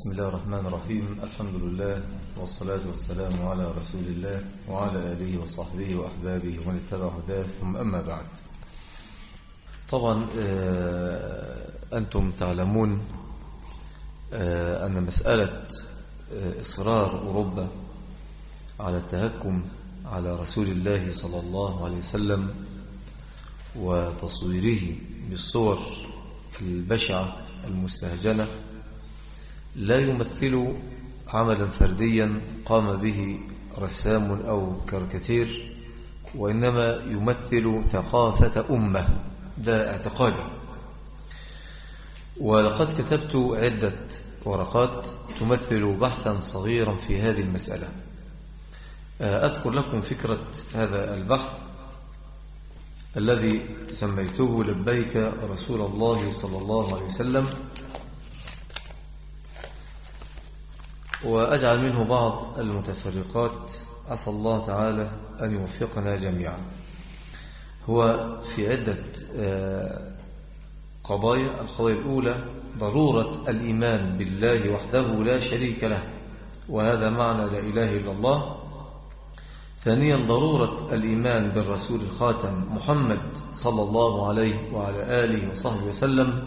بسم الله الرحمن الرحيم الحمد لله والصلاة والسلام على رسول الله وعلى آله وصحبه وأحبابه ومن اتبع هداه ثم أما بعد طبعا أنتم تعلمون أن مسألة إصرار أوروبا على التهكم على رسول الله صلى الله عليه وسلم وتصويره بالصور البشعة المستهجنة لا يمثل عملا فرديا قام به رسام أو كاركتير وإنما يمثل ثقافة أمة ده اعتقادي ولقد كتبت عدة ورقات تمثل بحثا صغيرا في هذه المسألة أذكر لكم فكرة هذا البحث الذي سميته لبيك رسول الله صلى الله عليه وسلم وأجعل منه بعض المتفرقات عسى الله تعالى أن يوفقنا جميعا هو في عدة قضايا القضايا الأولى ضرورة الإيمان بالله وحده لا شريك له وهذا معنى لا إله إلا الله ثانيا ضرورة الإيمان بالرسول الخاتم محمد صلى الله عليه وعلى آله وصحبه وسلم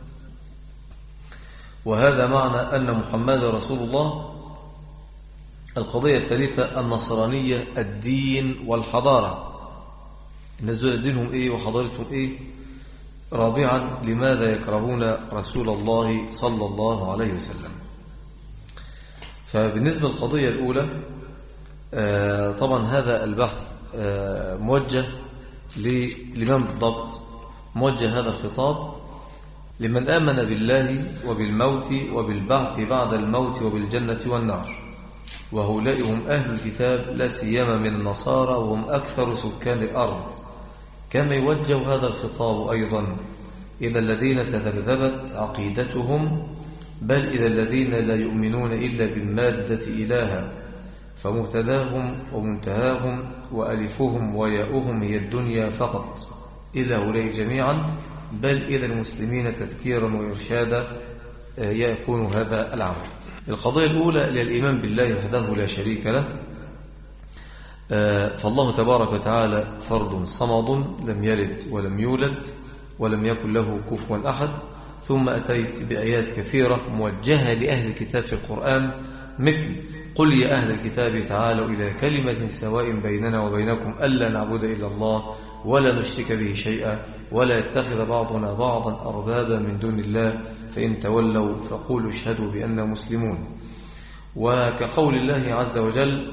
وهذا معنى أن محمد رسول الله القضية الثالثة النصرانية الدين والحضارة الناس دول دينهم إيه وحضارتهم إيه رابعا لماذا يكرهون رسول الله صلى الله عليه وسلم فبالنسبة للقضية الأولى طبعا هذا البحث موجه لمن بالضبط موجه هذا الخطاب لمن آمن بالله وبالموت وبالبعث بعد الموت وبالجنة والنار وهؤلاء هم أهل الكتاب لا سيما من النصارى وهم أكثر سكان الأرض كما يوجه هذا الخطاب أيضا إلى الذين تذبذبت عقيدتهم بل إلى الذين لا يؤمنون إلا بالمادة إلها فمبتداهم ومنتهاهم وألفهم وياؤهم هي الدنيا فقط إلى هؤلاء جميعا بل إلى المسلمين تذكيرا وإرشادا يكون هذا العمل القضية الأولى للإيمان بالله وحده لا شريك له فالله تبارك وتعالى فرد صمد لم يلد ولم يولد ولم يكن له كفوا أحد ثم أتيت بآيات كثيرة موجهة لأهل الكتاب في القرآن مثل قل يا أهل الكتاب تعالوا إلى كلمة سواء بيننا وبينكم ألا نعبد إلا الله ولا نشرك به شيئا ولا يتخذ بعضنا بعضا أربابا من دون الله فإن تولوا فقولوا اشهدوا بأننا مسلمون وكقول الله عز وجل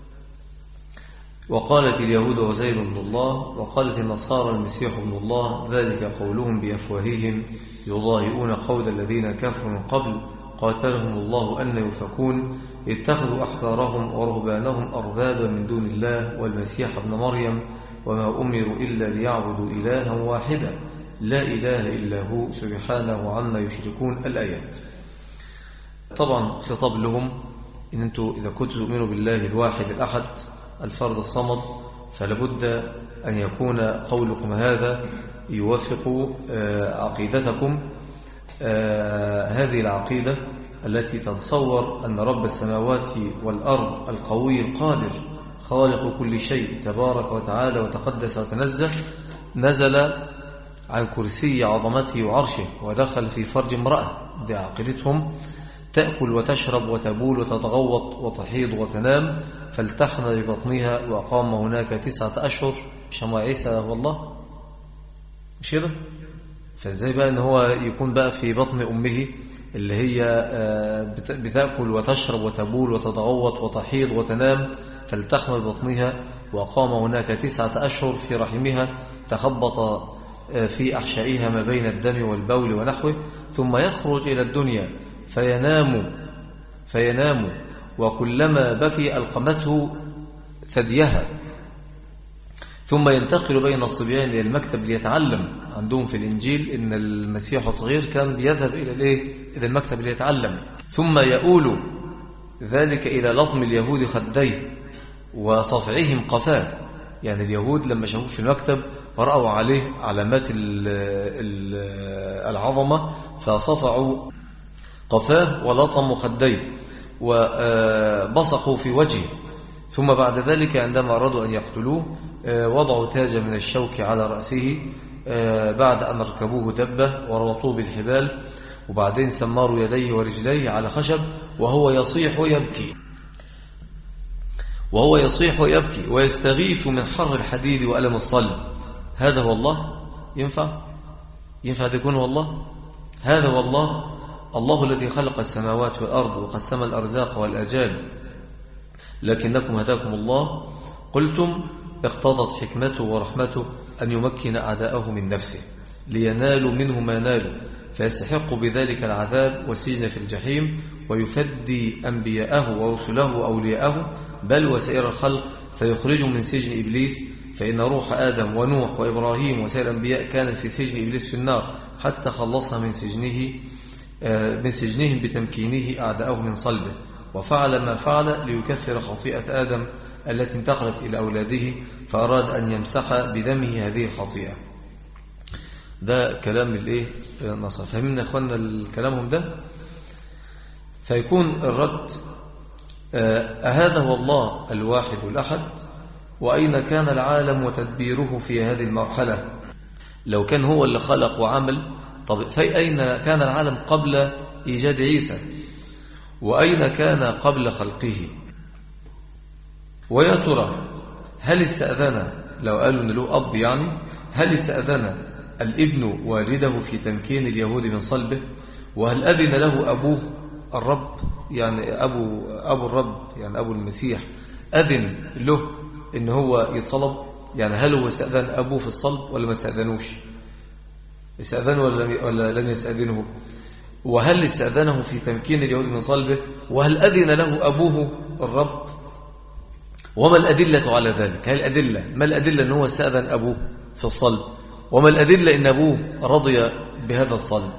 وقالت اليهود وزير ابن الله وقالت النصارى المسيح ابن الله ذلك قولهم بأفواههم يضاهئون قول الذين كفروا من قبل قاتلهم الله أن يفكون اتخذوا أحبارهم ورهبانهم أربابا من دون الله والمسيح ابن مريم وما أمروا إلا ليعبدوا إلها واحدا لا إله إلا هو سبحانه عما يشركون الآيات طبعا خطاب لهم إن أنتم إذا كنتم تؤمنوا بالله الواحد الأحد الفرد الصمد فلابد أن يكون قولكم هذا يوافق عقيدتكم هذه العقيدة التي تتصور أن رب السماوات والأرض القوي القادر خالق كل شيء تبارك وتعالى وتقدس وتنزه نزل عن كرسي عظمته وعرشه ودخل في فرج امرأة دي عقيدتهم تأكل وتشرب وتبول وتتغوط وتحيض وتنام فالتحم ببطنها وأقام هناك تسعة أشهر شمع عيسى والله مش كده فازاي بقى ان هو يكون بقى في بطن أمه اللي هي بتأكل وتشرب وتبول وتتغوط وتحيض وتنام فالتحم ببطنها وأقام هناك تسعة أشهر في رحمها تخبط في أحشائها ما بين الدم والبول ونحوه ثم يخرج إلى الدنيا فينام فينام وكلما بكي ألقمته ثديها ثم ينتقل بين الصبيان إلى المكتب ليتعلم عندهم في الإنجيل إن المسيح الصغير كان بيذهب إلى الإيه؟ إلى المكتب ليتعلم ثم يؤول ذلك إلى لطم اليهود خديه وصفعهم قفاه يعني اليهود لما شافوه في المكتب ورأوا عليه علامات العظمة فصفعوا قفاه ولطموا خديه وبصقوا في وجهه ثم بعد ذلك عندما أرادوا أن يقتلوه وضعوا تاجا من الشوك على رأسه بعد أن ركبوه دبة وربطوه بالحبال وبعدين سمروا يديه ورجليه على خشب وهو يصيح ويبكي وهو يصيح ويبكي ويستغيث من حر الحديد وألم الصلب هذا هو الله ينفع ينفع يكون هو الله هذا هو الله الله الذي خلق السماوات والأرض وقسم الأرزاق والأجال لكنكم هداكم الله قلتم اقتضت حكمته ورحمته أن يمكن أعداءه من نفسه لينالوا منه ما نالوا فيستحق بذلك العذاب والسجن في الجحيم ويفدي أنبياءه ورسله وأولياءه بل وسائر الخلق فيخرجهم من سجن إبليس فإن روح آدم ونوح وإبراهيم وسائر الأنبياء كانت في سجن إبليس في النار حتى خلصها من سجنه آه، من سجنهم بتمكينه أعداءه من صلبه وفعل ما فعل ليكثر خطيئة آدم التي انتقلت إلى أولاده فأراد أن يمسح بدمه هذه الخطيئة ده كلام الايه النصر فهمنا اخواننا الكلامهم ده فيكون الرد آه، أهذا هو الله الواحد الأحد وأين كان العالم وتدبيره في هذه المرحلة لو كان هو اللي خلق وعمل طب في أين كان العالم قبل إيجاد عيسى وأين كان قبل خلقه ويا ترى هل استأذن لو قالوا أن له أب يعني هل استأذن الابن والده في تمكين اليهود من صلبه وهل أذن له أبوه الرب يعني أبو, أبو الرب يعني أبو المسيح أذن له إن هو يتصلب يعني هل هو استأذن أبوه في الصلب ولا ما استأذنوش استأذنه ولا لم يستأذنه وهل استأذنه في تمكين اليهود من صلبه وهل أذن له أبوه الرب وما الأدلة على ذلك هل الأدلة ما الأدلة أنه استأذن أبوه في الصلب وما الأدلة أن أبوه رضي بهذا الصلب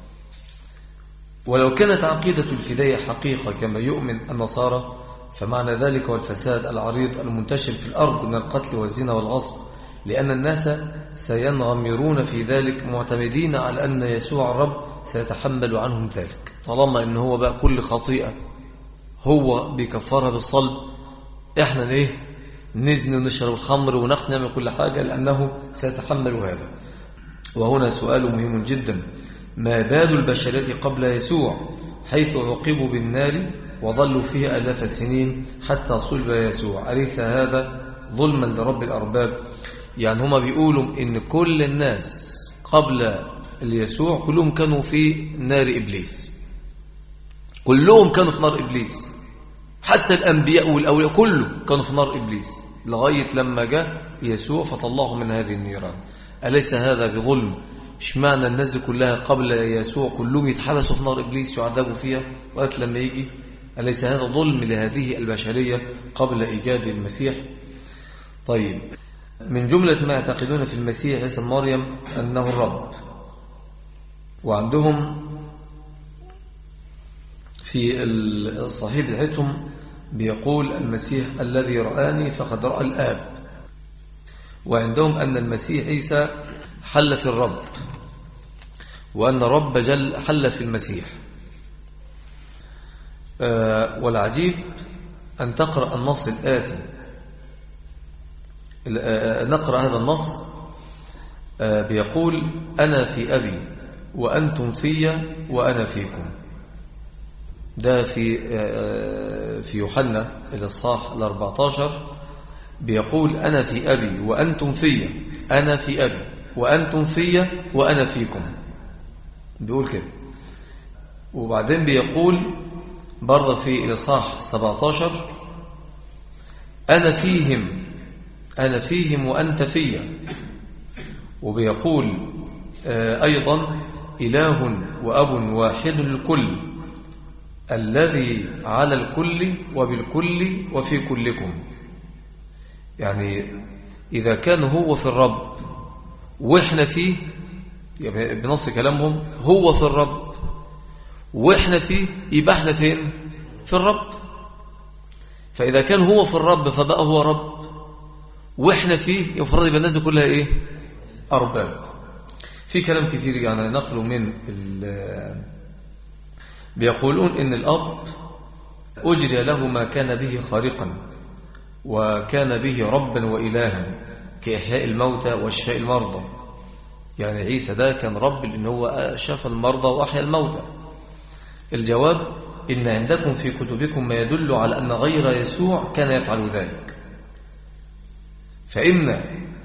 ولو كانت عقيدة الفداية حقيقة كما يؤمن النصارى فمعنى ذلك هو الفساد العريض المنتشر في الأرض من القتل والزنا والغصب لأن الناس سينغمرون في ذلك معتمدين على أن يسوع الرب سيتحمل عنهم ذلك طالما أنه هو بقى كل خطيئة هو بكفارها بالصلب احنا ايه نزن ونشرب الخمر ونقنع من كل حاجة لأنه سيتحمل هذا وهنا سؤال مهم جدا ما بال البشرية قبل يسوع حيث عقبوا بالنار وظلوا فيه ألاف السنين حتى صلب يسوع أليس هذا ظلما لرب الأرباب يعني هما بيقولوا إن كل الناس قبل يسوع كلهم كانوا في نار إبليس كلهم كانوا في نار إبليس حتى الأنبياء والأولياء كله كانوا في نار إبليس لغاية لما جاء يسوع فطلعهم من هذه النيران أليس هذا بظلم اشمعنى الناس كلها قبل يسوع كلهم يتحبسوا في نار إبليس يعذبوا فيها وقت لما يجي أليس هذا ظلم لهذه البشرية قبل إيجاد المسيح طيب من جملة ما يعتقدون في المسيح اسم مريم أنه الرب وعندهم في الصحيح بتاعتهم بيقول المسيح الذي رآني فقد رأى الآب وعندهم أن المسيح عيسى حل في الرب وأن الرب جل حل في المسيح آه، والعجيب أن تقرأ النص الآتي آه، نقرأ هذا النص آه، بيقول أنا في أبي وأنتم في وأنا فيكم ده في في يوحنا الإصحاح ال14 بيقول أنا في أبي وأنتم في أنا في أبي وأنتم في وأنا فيكم بيقول كده وبعدين بيقول برضه في الإصحاح 17 أنا فيهم أنا فيهم وأنت في وبيقول آه، أيضا إله وأب واحد الكل الذي على الكل وبالكل وفي كلكم يعني إذا كان هو في الرب وإحنا فيه يعني بنص كلامهم هو في الرب وإحنا فيه يبقى إحنا فين في الرب فإذا كان هو في الرب فبقى هو رب وإحنا فيه يفرض يبقى الناس كلها إيه أرباب في كلام كثير يعني نقله من بيقولون إن الأب أجري له ما كان به خارقا وكان به ربا وإلها كإحياء الموتى وشفاء المرضى يعني عيسى ده كان رب لأن هو شفى المرضى وأحيا الموتى الجواب إن عندكم في كتبكم ما يدل على أن غير يسوع كان يفعل ذلك فإن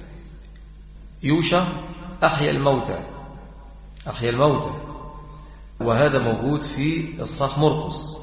يوشع أحيا الموتى أحيا الموتى وهذا موجود في إصحاح مرقس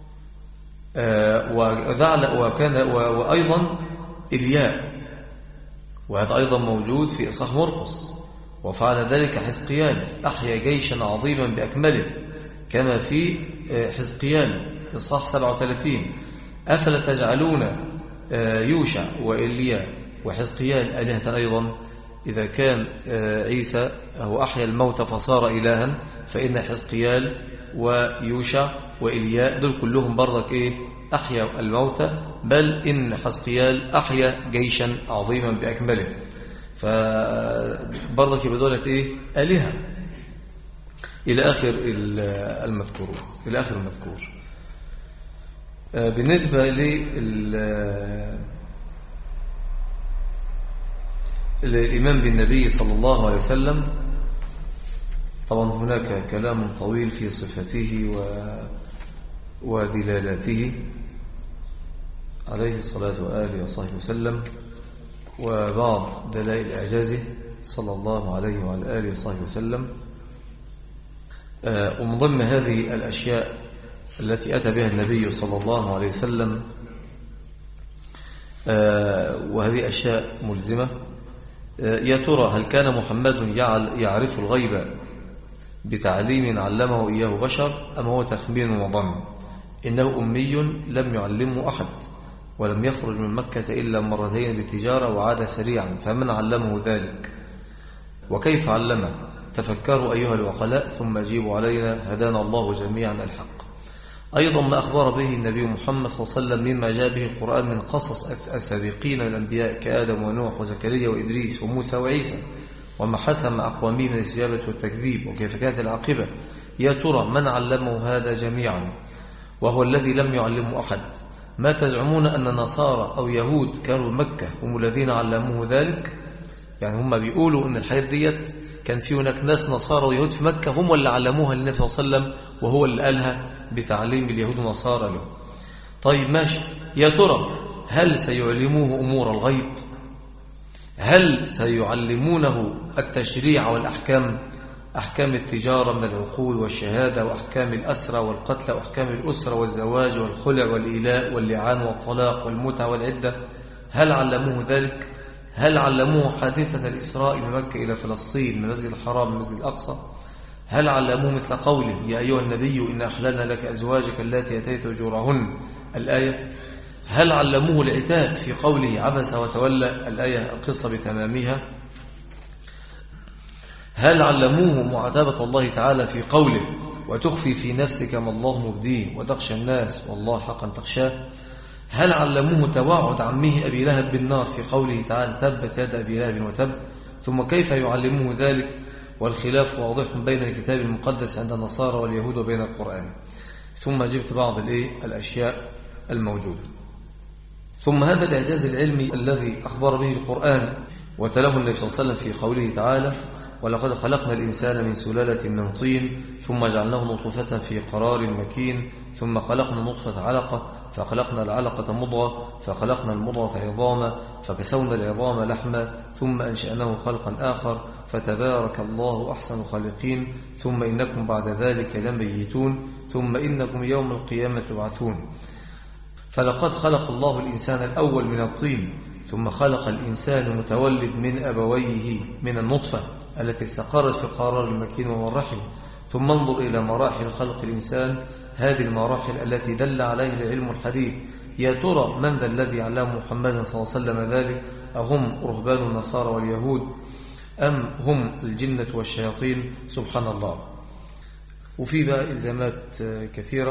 آه، وكان وأيضا إلياء وهذا أيضا موجود في إصحاح مرقس وفعل ذلك حزقيال أحيا جيشا عظيما بأكمله كما في آه، حزقيال إصحاح 37 أفلا تجعلون آه، يوشع وإلياء وحزقيال آلهة أيضا إذا كان عيسى هو أحيا الموت فصار إلها فإن حزقيال ويوشع وإلياء دول كلهم برضك إيه أحيا الموتى بل إن حزقيال أحيا جيشا عظيما بأكمله فبرضك بدولة إيه آلهة إلى آخر المذكور إلى آخر المذكور آه، بالنسبة للإمام بالنبي صلى الله عليه وسلم طبعا هناك كلام طويل في صفته و ودلالاته عليه الصلاة وآله وصحبه وسلم وبعض دلائل إعجازه صلى الله عليه وعلى آله وصحبه وسلم آه، ومن ضمن هذه الأشياء التي أتى بها النبي صلى الله عليه وسلم آه، وهذه أشياء ملزمة آه، يا ترى هل كان محمد يعرف الغيب بتعليم علمه إياه بشر أم هو تخمين وظن إنه أمي لم يعلمه أحد ولم يخرج من مكة إلا مرتين للتجارة وعاد سريعا فمن علمه ذلك وكيف علمه تفكروا أيها الوقلاء ثم أجيبوا علينا هدانا الله جميعا الحق أيضا ما أخبر به النبي محمد صلى الله عليه وسلم مما جاء به القرآن من قصص السابقين الأنبياء كآدم ونوح وزكريا وإدريس وموسى وعيسى وما حثم مع أقوامه من الاستجابة والتكذيب وكيف كانت العاقبة يا ترى من علمه هذا جميعا وهو الذي لم يعلمه أحد ما تزعمون أن نصارى أو يهود كانوا مكة هم الذين علموه ذلك يعني هم بيقولوا أن الحياة ديت كان في هناك ناس نصارى ويهود في مكة هم اللي علموها للنبي صلى الله عليه وسلم وهو اللي قالها بتعليم اليهود ونصارى له طيب ماشي يا ترى هل سيعلموه أمور الغيب هل سيعلمونه التشريع والأحكام أحكام التجارة من العقود والشهادة وأحكام الأسرة والقتل وأحكام الأسرة والزواج والخلع والإيلاء واللعان والطلاق والمتع والعدة هل علموه ذلك؟ هل علموه حادثة الإسراء من مكة إلى فلسطين من مسجد الحرام من مسجد الأقصى؟ هل علموه مثل قوله يا أيها النبي إن أحللنا لك أزواجك التي أتيت أجورهن الآية هل علموه العتاب في قوله عبس وتولى الآية القصة بتمامها هل علموه معاتبة الله تعالى في قوله وتخفي في نفسك ما الله مبديه وتخشى الناس والله حقا تخشاه هل علموه توعد عمه أبي لهب بالنار في قوله تعالى تبت يد أبي لهب وتب ثم كيف يعلموه ذلك والخلاف واضح بين الكتاب المقدس عند النصارى واليهود وبين القرآن ثم جبت بعض الأشياء الموجودة ثم هذا الإعجاز العلمي الذي أخبر به القرآن وتله النبي صلى الله عليه وسلم في قوله تعالى ولقد خلقنا الإنسان من سلالة من طين ثم جعلناه نطفة في قرار مكين ثم خلقنا نطفة علقة فخلقنا العلقة مضغة فخلقنا المضغة عظاما فكسونا العظام لحما ثم أنشأناه خلقا آخر فتبارك الله أحسن خالقين ثم إنكم بعد ذلك لميتون ثم إنكم يوم القيامة تبعثون فلقد خلق الله الإنسان الأول من الطين ثم خلق الإنسان متولد من أبويه من النطفة التي استقرت في قرار المكين وهو الرحم ثم انظر إلى مراحل خلق الإنسان هذه المراحل التي دل عليها العلم الحديث يا ترى من ذا الذي علم محمد صلى الله عليه وسلم ذلك أهم رهبان النصارى واليهود أم هم الجنة والشياطين سبحان الله وفي بقى إلزامات كثيرة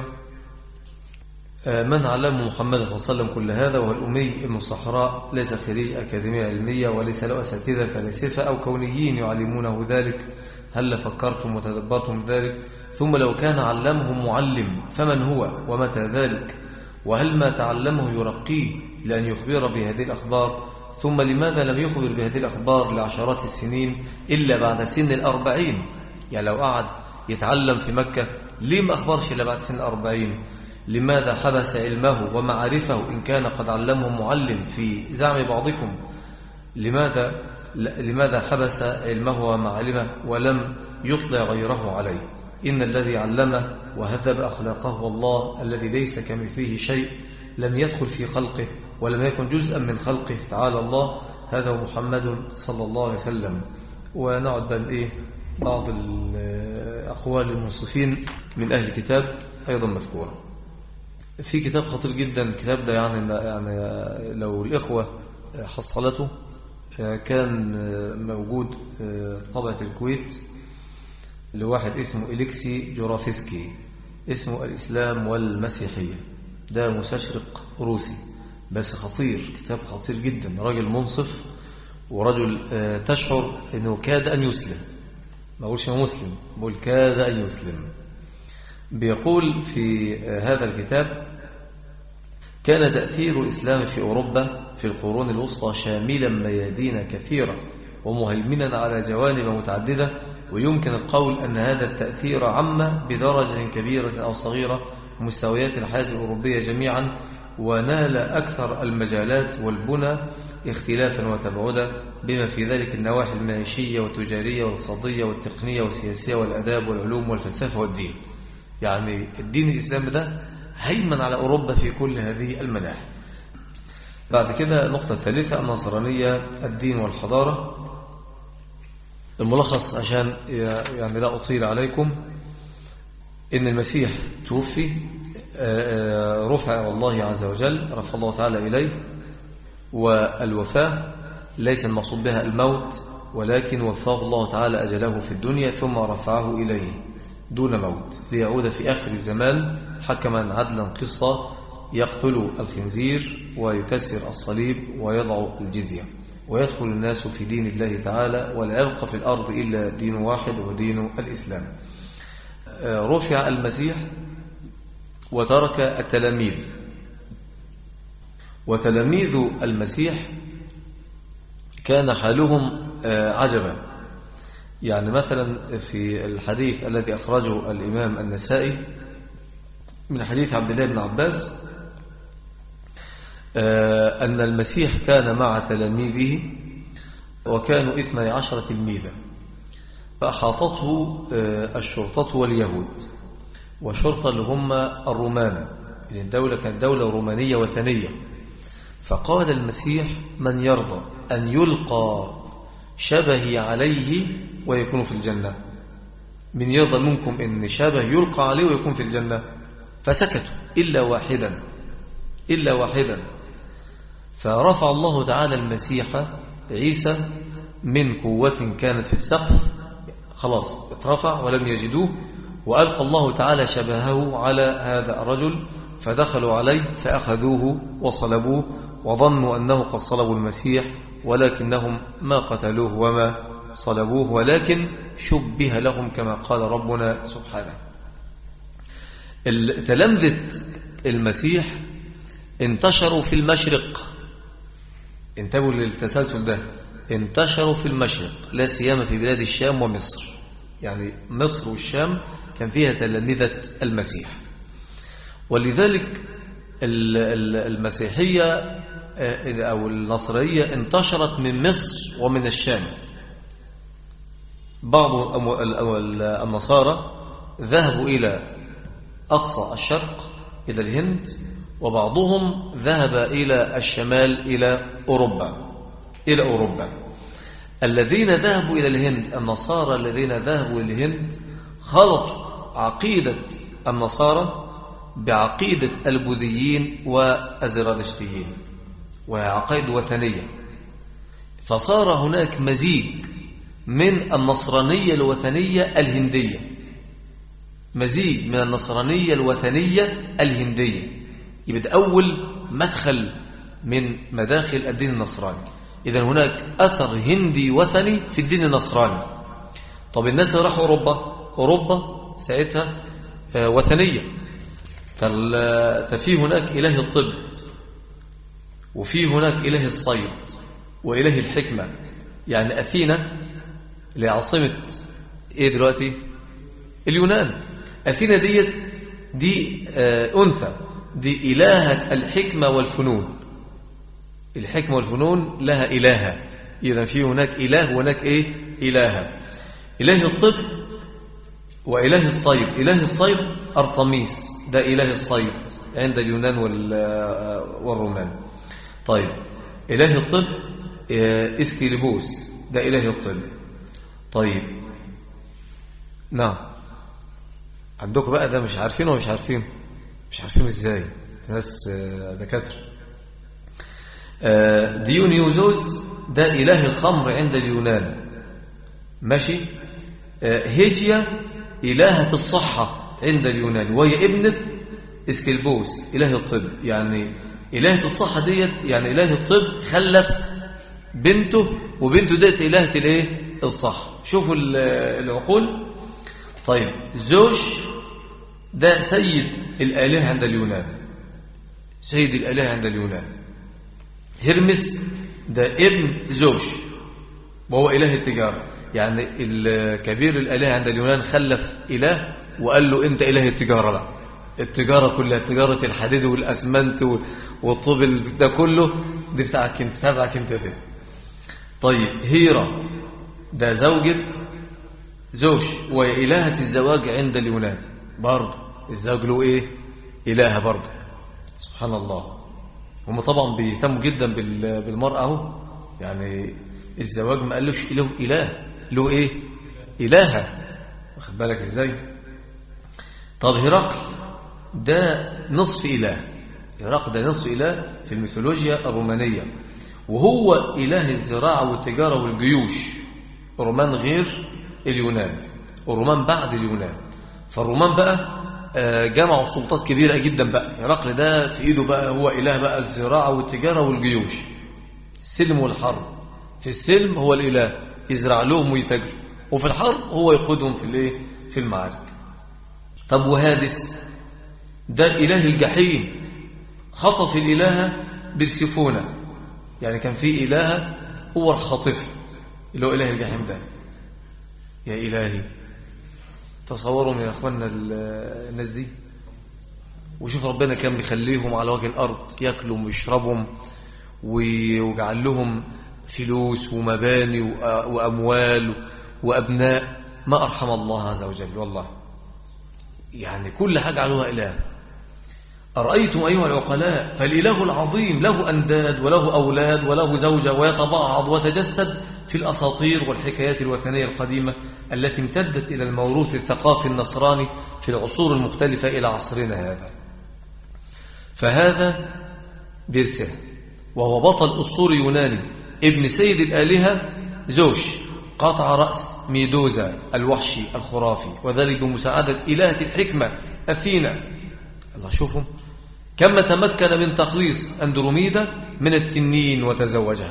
من علم محمد صلى الله عليه وسلم كل هذا وهو الأمي ابن الصحراء ليس خريج أكاديمية علمية وليس له أساتذة فلسفة أو كونيين يعلمونه ذلك هل فكرتم وتدبرتم ذلك ثم لو كان علمهم معلم فمن هو ومتى ذلك وهل ما تعلمه يرقيه لأن يخبر بهذه الأخبار ثم لماذا لم يخبر بهذه الأخبار لعشرات السنين إلا بعد سن الأربعين يعني لو قعد يتعلم في مكة ليه ما أخبرش إلا بعد سن الأربعين لماذا حبس علمه ومعرفه إن كان قد علمه معلم في زعم بعضكم لماذا لماذا حبس علمه ومعلمه ولم يطلع غيره عليه إن الذي علمه وهذب أخلاقه والله الذي ليس كمثله شيء لم يدخل في خلقه ولم يكن جزءا من خلقه تعالى الله هذا هو محمد صلى الله عليه وسلم ونعد بل إيه بعض الأقوال المنصفين من أهل الكتاب أيضا مذكورة في كتاب خطير جدا الكتاب ده يعني, يعني لو الإخوة حصلته كان موجود طبعة الكويت لواحد اسمه إليكسي جورافسكي اسمه الإسلام والمسيحية ده مستشرق روسي بس خطير كتاب خطير جدا راجل منصف ورجل تشعر أنه كاد أن يسلم ما أقولش مسلم بقول كاد أن يسلم بيقول في هذا الكتاب كان تأثير الإسلام في أوروبا في القرون الوسطى شاملا ميادين كثيرة ومهيمنا على جوانب متعددة ويمكن القول أن هذا التأثير عم بدرجة كبيرة أو صغيرة مستويات الحياة الأوروبية جميعا ونال أكثر المجالات والبنى اختلافا وتبعدا بما في ذلك النواحي المعيشية والتجارية والاقتصادية والتقنية والسياسية والأداب والعلوم والفلسفة والدين يعني الدين الإسلامي ده هيمن على أوروبا في كل هذه المناحي بعد كده النقطة الثالثة النصرانية الدين والحضارة الملخص عشان يعني لا أطيل عليكم إن المسيح توفي رفع الله عز وجل رفع الله تعالى إليه والوفاة ليس المقصود بها الموت ولكن وفاه الله تعالى أجله في الدنيا ثم رفعه إليه دون موت ليعود في آخر الزمان حكما عدلا قصة يقتل الخنزير ويكسر الصليب ويضع الجزية ويدخل الناس في دين الله تعالى ولا يبقى في الأرض إلا دين واحد ودين الإسلام رفع المسيح وترك التلاميذ وتلاميذ المسيح كان حالهم عجبا يعني مثلا في الحديث الذي أخرجه الإمام النسائي من حديث عبد الله بن عباس أن المسيح كان مع تلاميذه وكانوا اثني عشر تلميذا فأحاطته الشرطة واليهود والشرطة اللي هم الرومان يعني الدولة كانت دولة رومانية وثنية فقال المسيح من يرضى أن يلقى شبهي عليه ويكون في الجنة من يرضى منكم أن شبه يلقى عليه ويكون في الجنة فسكتوا إلا واحدا إلا واحدا فرفع الله تعالى المسيح عيسى من قوة كانت في السقف خلاص اترفع ولم يجدوه وألقى الله تعالى شبهه على هذا الرجل فدخلوا عليه فأخذوه وصلبوه وظنوا أنه قد صلبوا المسيح ولكنهم ما قتلوه وما صلبوه ولكن شبه لهم كما قال ربنا سبحانه تلمذة المسيح انتشروا في المشرق انتبهوا للتسلسل ده انتشروا في المشرق لا سيما في بلاد الشام ومصر يعني مصر والشام كان فيها تلامذة المسيح ولذلك المسيحية أو النصرية انتشرت من مصر ومن الشام بعض النصارى ذهبوا إلى أقصى الشرق إلى الهند وبعضهم ذهب إلى الشمال إلى أوروبا إلى أوروبا الذين ذهبوا إلى الهند النصارى الذين ذهبوا إلى الهند خلطوا عقيدة النصارى بعقيدة البوذيين والزرادشتيين وهي عقائد وثنية فصار هناك مزيج من النصرانية الوثنية الهندية مزيج من النصرانية الوثنية الهندية يبقى ده أول مدخل من مداخل الدين النصراني إذا هناك أثر هندي وثني في الدين النصراني طب الناس اللي راحوا أوروبا أوروبا ساعتها آه، وثنية ففي هناك إله الطب وفي هناك إله الصيد وإله الحكمة يعني أثينا لعاصمة إيه دلوقتي اليونان أثينا ديت دي آه، أنثى دي إلهة الحكمة والفنون الحكمة والفنون لها إلهة إذا في هناك إله وهناك إيه إلهة إله الطب وإله الصيد إله الصيد أرطميس ده إله الصيد عند اليونان والرومان طيب إله الطب آه، إسكيليبوس ده إله الطب طيب نعم عندكم بقى ده مش عارفينه ومش عارفينه مش عارفينه ازاي ناس آه، دكاتره آه، ديونيوزوس ده إله الخمر عند اليونان ماشي هيجيا إلهة الصحة عند اليونان وهي ابنة اسكيلبوس إله الطب يعني إلهة الصحة ديت يعني إله الطب خلف بنته وبنته ديت إلهة الإيه الصحة شوفوا العقول طيب زوج ده سيد الآلهة عند اليونان سيد الآلهة عند اليونان هرمس ده ابن زوج وهو إله التجارة يعني الكبير الآلهة عند اليونان خلف إله وقال له أنت إله التجارة بقى التجارة كلها تجارة الحديد والأسمنت والطوب ده كله دي بتاعك انت تبعك انت ده طيب هيرا ده زوجة زوج وإلهة الزواج عند اليونان برضه الزوج له ايه إلهة برضه سبحان الله هم طبعا بيهتموا جدا بالمرأة اهو يعني الزواج ما قالوش له إله له ايه إلهة واخد بالك ازاي طب هرقل ده نصف إله هرقل ده نصف إله في الميثولوجيا الرومانية وهو إله الزراعة والتجارة والجيوش الرومان غير اليونان الرومان بعد اليونان فالرومان بقى آه، جمعوا سلطات كبيرة جدا بقى هرقل ده في إيده بقى هو إله بقى الزراعة والتجارة والجيوش السلم والحرب في السلم هو الإله يزرع لهم ويتجر وفي الحرب هو يقودهم في الايه في المعارك طب وهادس ده إله الجحيم خطف الإله بالسفونة يعني كان في إله هو الخاطف اللي هو إله الجحيم ده يا إلهي تصوروا من أخواننا الناس دي وشوف ربنا كان بيخليهم على وجه الأرض يأكلوا ويشربوا ويجعل لهم فلوس ومباني وأموال وأبناء ما أرحم الله عز وجل والله يعني كل حاجة علوها إله أرأيتم أيها العقلاء فالإله العظيم له أنداد وله أولاد وله زوجة ويتبعض وتجسد في الأساطير والحكايات الوثنية القديمة التي امتدت إلى الموروث الثقافي النصراني في العصور المختلفة إلى عصرنا هذا فهذا بيرسه وهو بطل أسطوري يوناني ابن سيد الآلهة زوش قطع رأس ميدوزا الوحشي الخرافي وذلك بمساعدة إلهة الحكمة أثينا الله شوفوا كما تمكن من تخليص أندروميدا من التنين وتزوجها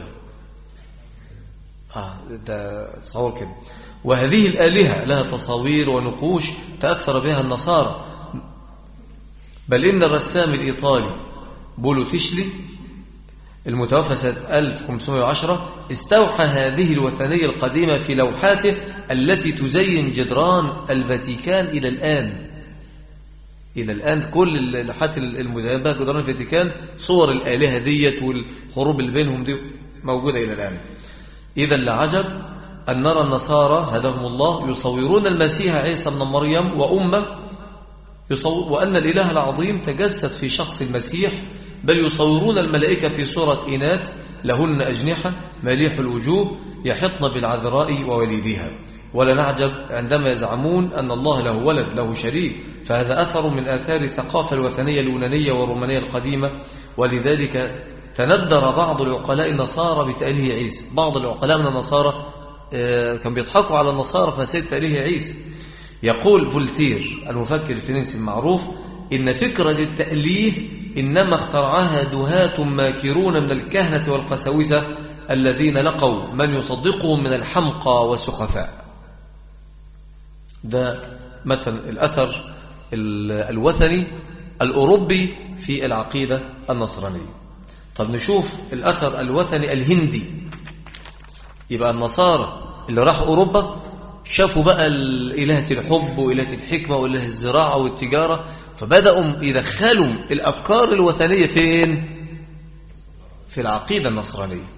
آه ده تصور كده وهذه الآلهة لها تصاوير ونقوش تأثر بها النصارى بل إن الرسام الإيطالي بولو تشلي المتوفى سنة 1510 استوحى هذه الوثنية القديمة في لوحاته التي تزين جدران الفاتيكان إلى الآن إلى الآن كل اللوحات المزينة بها جدران الفاتيكان صور الآلهة ديت والحروب اللي بينهم دي موجودة إلى الآن إذا لعجب أن نرى النصارى هداهم الله يصورون المسيح عيسى بن مريم وأمه وأن الإله العظيم تجسد في شخص المسيح بل يصورون الملائكة في صورة إناث لهن أجنحة مليح الوجوه يحطن بالعذراء ووليدها ولا نعجب عندما يزعمون أن الله له ولد له شريك فهذا أثر من آثار الثقافة الوثنية اليونانية والرومانية القديمة ولذلك تندر بعض العقلاء النصارى بتأليه عيسى بعض العقلاء من النصارى آه، كان بيضحكوا على النصارى فسيد تأليه عيسى يقول فولتير المفكر الفرنسي المعروف إن فكرة التأليه إنما اخترعها دهاة ماكرون من الكهنة والقساوسة الذين لقوا من يصدقهم من الحمقى والسخفاء ده مثلا الأثر الوثني الأوروبي في العقيدة النصرانية طب نشوف الأثر الوثني الهندي يبقى النصارى اللي راحوا أوروبا شافوا بقى إلهة الحب وإلهة الحكمة وإله الزراعة والتجارة فبدأوا يدخلوا الأفكار الوثنية فين؟ في العقيدة النصرانية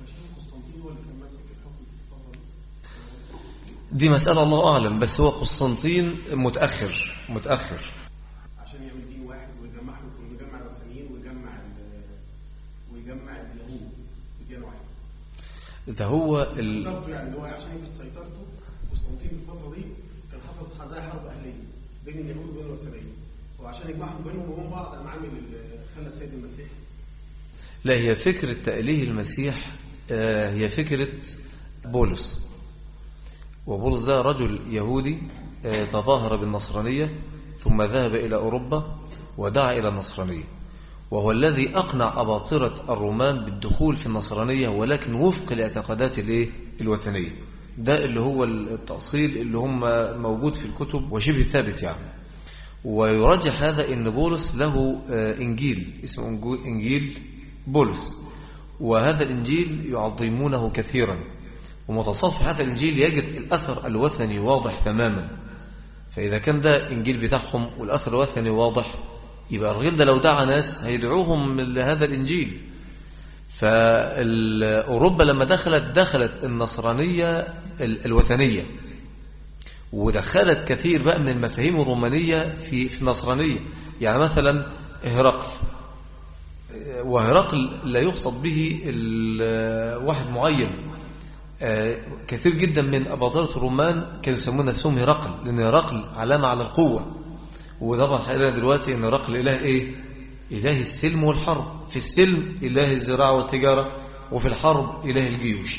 دي مسألة الله أعلم بس هو قسطنطين متأخر متأخر عشان يعمل دين واحد ويجمعهم ويجمع الوثنيين ويجمع ويجمع اليهود في دين واحد ده هو ال... يعني هو عشان يجي سيطرته قسطنطين في الفترة دي كان حصل زي حرب أهلية بين اليهود وبين الوثنيين وعشان يجمعهم بينهم وبين بعض قام عامل خلى السيد المسيح لا هي فكرة تأليه المسيح هي فكرة بولس وبولس ده رجل يهودي تظاهر بالنصرانية ثم ذهب إلى أوروبا ودعا إلى النصرانية وهو الذي أقنع أباطرة الرومان بالدخول في النصرانية ولكن وفق الاعتقادات الوثنية ده اللي هو التأصيل اللي هم موجود في الكتب وشبه ثابت يعني ويرجح هذا ان بولس له انجيل اسمه انجيل بولس وهذا الانجيل يعظمونه كثيرا ومتصفح هذا الانجيل يجد الاثر الوثني واضح تماما فاذا كان ده انجيل بتاعهم والاثر الوثني واضح يبقى الراجل ده لو دعا ناس هيدعوهم لهذا الانجيل فاوروبا لما دخلت دخلت النصرانيه الوثنيه ودخلت كثير بقى من المفاهيم الرومانية في في النصرانية يعني مثلا هرقل وهرقل لا يقصد به واحد معين كثير جدا من أباطرة الرومان كانوا يسمون نفسهم هرقل لأن هرقل علامة على القوة وطبعا حقيقة دلوقتي أن هرقل إله إيه إله السلم والحرب في السلم إله الزراعة والتجارة وفي الحرب إله الجيوش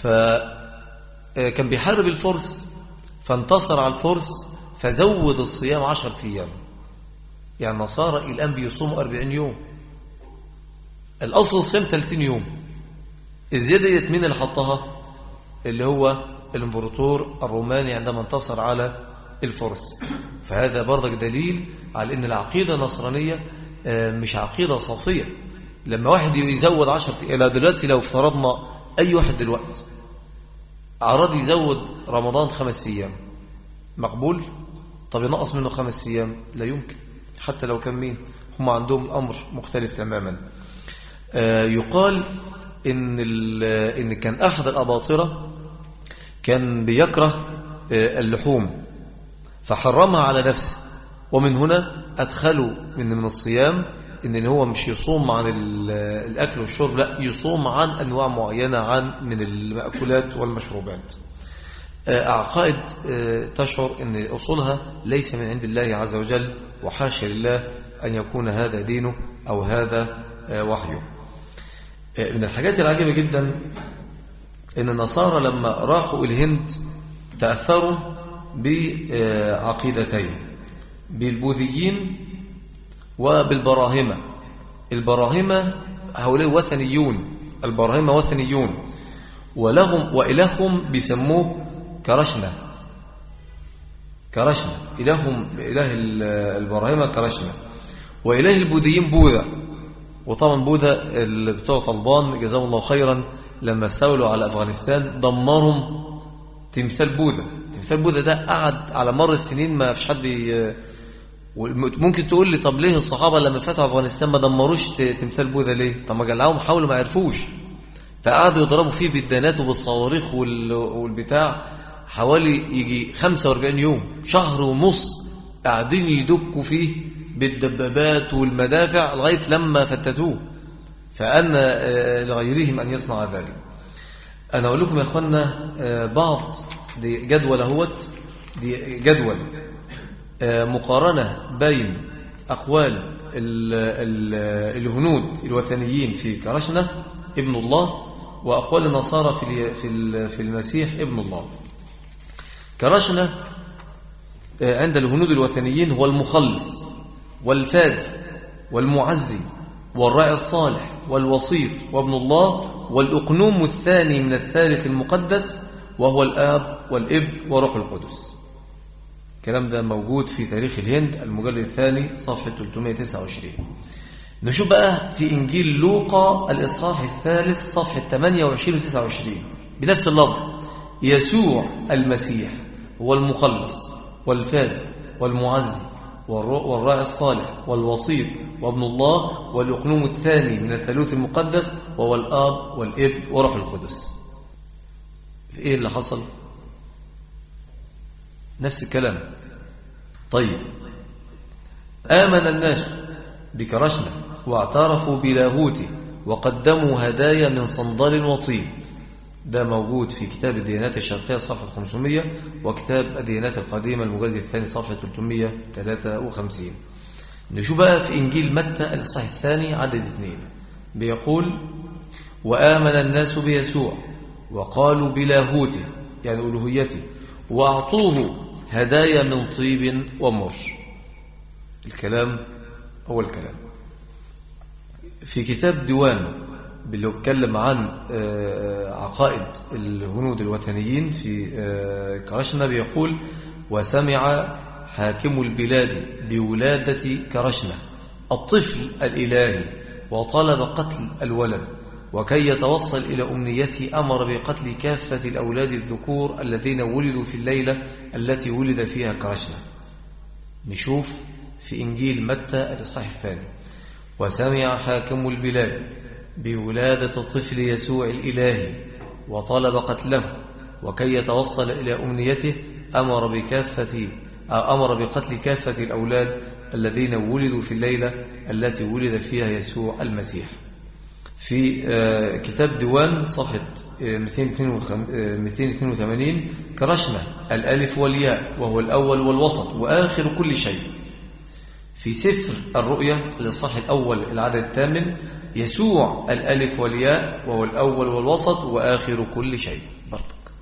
فكان بيحارب الفرس فانتصر على الفرس فزود الصيام عشرة أيام يعني النصارى الآن بيصوموا أربعين يوم الأصل الصيام 30 يوم الزيادة ديت مين اللي حطها اللي هو الامبراطور الروماني عندما انتصر على الفرس فهذا برضك دليل على ان العقيدة النصرانية مش عقيدة صافية لما واحد يزود عشرة إلى دلوقتي لو افترضنا أي واحد دلوقتي أراد يزود رمضان خمس أيام مقبول طب ينقص منه خمس أيام لا يمكن حتى لو كان مين هم عندهم الأمر مختلف تماما آه يقال إن, إن كان أحد الأباطرة كان بيكره آه اللحوم فحرمها على نفسه ومن هنا أدخلوا من من الصيام إن هو مش يصوم عن الأكل والشرب لا يصوم عن أنواع معينة عن من المأكولات والمشروبات عقائد تشعر أن أصولها ليس من عند الله عز وجل وحاشا لله أن يكون هذا دينه أو هذا وحيه من الحاجات العجيبة جدا أن النصارى لما راحوا الهند تأثروا بعقيدتين بالبوذيين وبالبراهمة البراهمة هؤلاء وثنيون البراهمة وثنيون ولهم وإلههم بيسموه كرشنة كرشنة إلههم إله البراهمة كرشنة وإله البوذيين بوذا وطبعا بوذا اللي بتوع طلبان جزاهم الله خيرا لما استولوا على أفغانستان دمرهم تمثال بوذا تمثال بوذا ده قعد على مر السنين ما فيش حد ممكن تقول لي طب ليه الصحابة لما فتحوا أفغانستان ما دمروش تمثال بوذا ليه طب ما جلعوهم حاولوا ما عرفوش فقعدوا يضربوا فيه بالدانات وبالصواريخ والبتاع حوالي يجي 45 يوم شهر ونص قاعدين يدكوا فيه بالدبابات والمدافع لغاية لما فتتوه فأن لغيرهم أن يصنع ذلك أنا أقول لكم يا أخوانا بعض دي جدول اهوت دي جدول مقارنة بين أقوال ال ال الهنود الوثنيين في كرشنة ابن الله وأقوال النصارى في في المسيح ابن الله كرشنة عند الهنود الوثنيين هو المخلص والفاز والمعزي والراعي الصالح والوسيط وابن الله والأقنوم الثاني من الثالث المقدس وهو الآب والإب وروح القدس الكلام ده موجود في تاريخ الهند المجلد الثاني صفحة 329 نشوف بقى في إنجيل لوقا الإصحاح الثالث صفحة 28 و 29 بنفس اللفظ يسوع المسيح هو المخلص والفادي والمعزي والراعي الصالح والوسيط وابن الله والأقنوم الثاني من الثالوث المقدس وهو الآب والابن وروح القدس إيه اللي حصل نفس الكلام طيب آمن الناس بكرشنا واعترفوا بلاهوته وقدموا هدايا من صندل وطيب ده موجود في كتاب الديانات الشرقية صفحة 500 وكتاب الديانات القديمة المجلد الثاني صفحة 353 نشوف بقى في إنجيل متى الإصحاح الثاني عدد اثنين بيقول وآمن الناس بيسوع وقالوا بلاهوته يعني ألوهيته وأعطوه هدايا من طيب ومر الكلام هو الكلام في كتاب ديوان اللي اتكلم عن عقائد الهنود الوثنيين في كرشنا بيقول وسمع حاكم البلاد بولادة كرشنا الطفل الإلهي وطلب قتل الولد وكي يتوصل إلى أمنيته أمر بقتل كافة الأولاد الذكور الذين ولدوا في الليلة التي ولد فيها كرشنا نشوف في إنجيل متى الإصحاح الثاني وسمع حاكم البلاد بولادة الطفل يسوع الإلهي وطلب قتله وكي يتوصل إلى أمنيته أمر بكافة أمر بقتل كافة الأولاد الذين ولدوا في الليلة التي ولد فيها يسوع المسيح في كتاب ديوان صفحة 282 كرشنا الألف والياء وهو الأول والوسط وآخر كل شيء في سفر الرؤية الإصحاح الأول العدد الثامن يسوع الألف والياء وهو الأول والوسط وآخر كل شيء برضك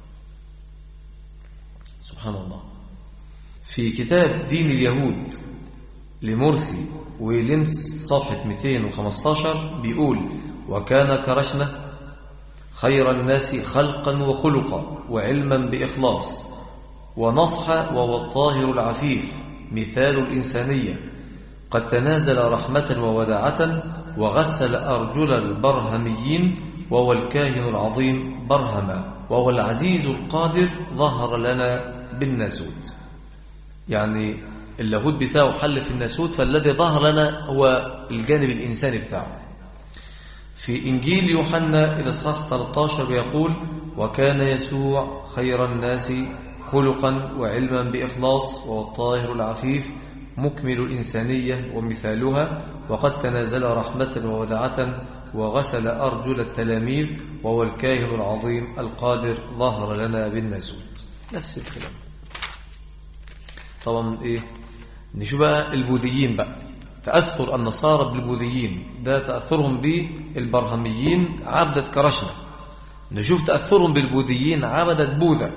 سبحان الله في كتاب دين اليهود لمرسي ويلمس صفحة 215 بيقول وكان كرشنا خير الناس خلقا وخلقا وعلما بإخلاص ونصح وهو الطاهر العفيف مثال الإنسانية قد تنازل رحمة ووداعة وغسل أرجل البرهميين وهو الكاهن العظيم برهما وهو العزيز القادر ظهر لنا بالناسوت يعني اللاهوت بتاعه حل في الناسوت فالذي ظهر لنا هو الجانب الإنساني بتاعه في إنجيل يوحنا الإصحاح 13 بيقول وكان يسوع خير الناس خلقا وعلما بإخلاص وهو الطاهر العفيف مكمل الإنسانية ومثالها وقد تنازل رحمة وودعة وغسل أرجل التلاميذ وهو الكاهن العظيم القادر ظهر لنا بالناسوت نفس الكلام طبعا إيه نشوف بقى البوذيين بقى تأثر النصارى بالبوذيين ده تأثرهم بالبرهميين عبدة كرشنا نشوف تأثرهم بالبوذيين عبدة بوذا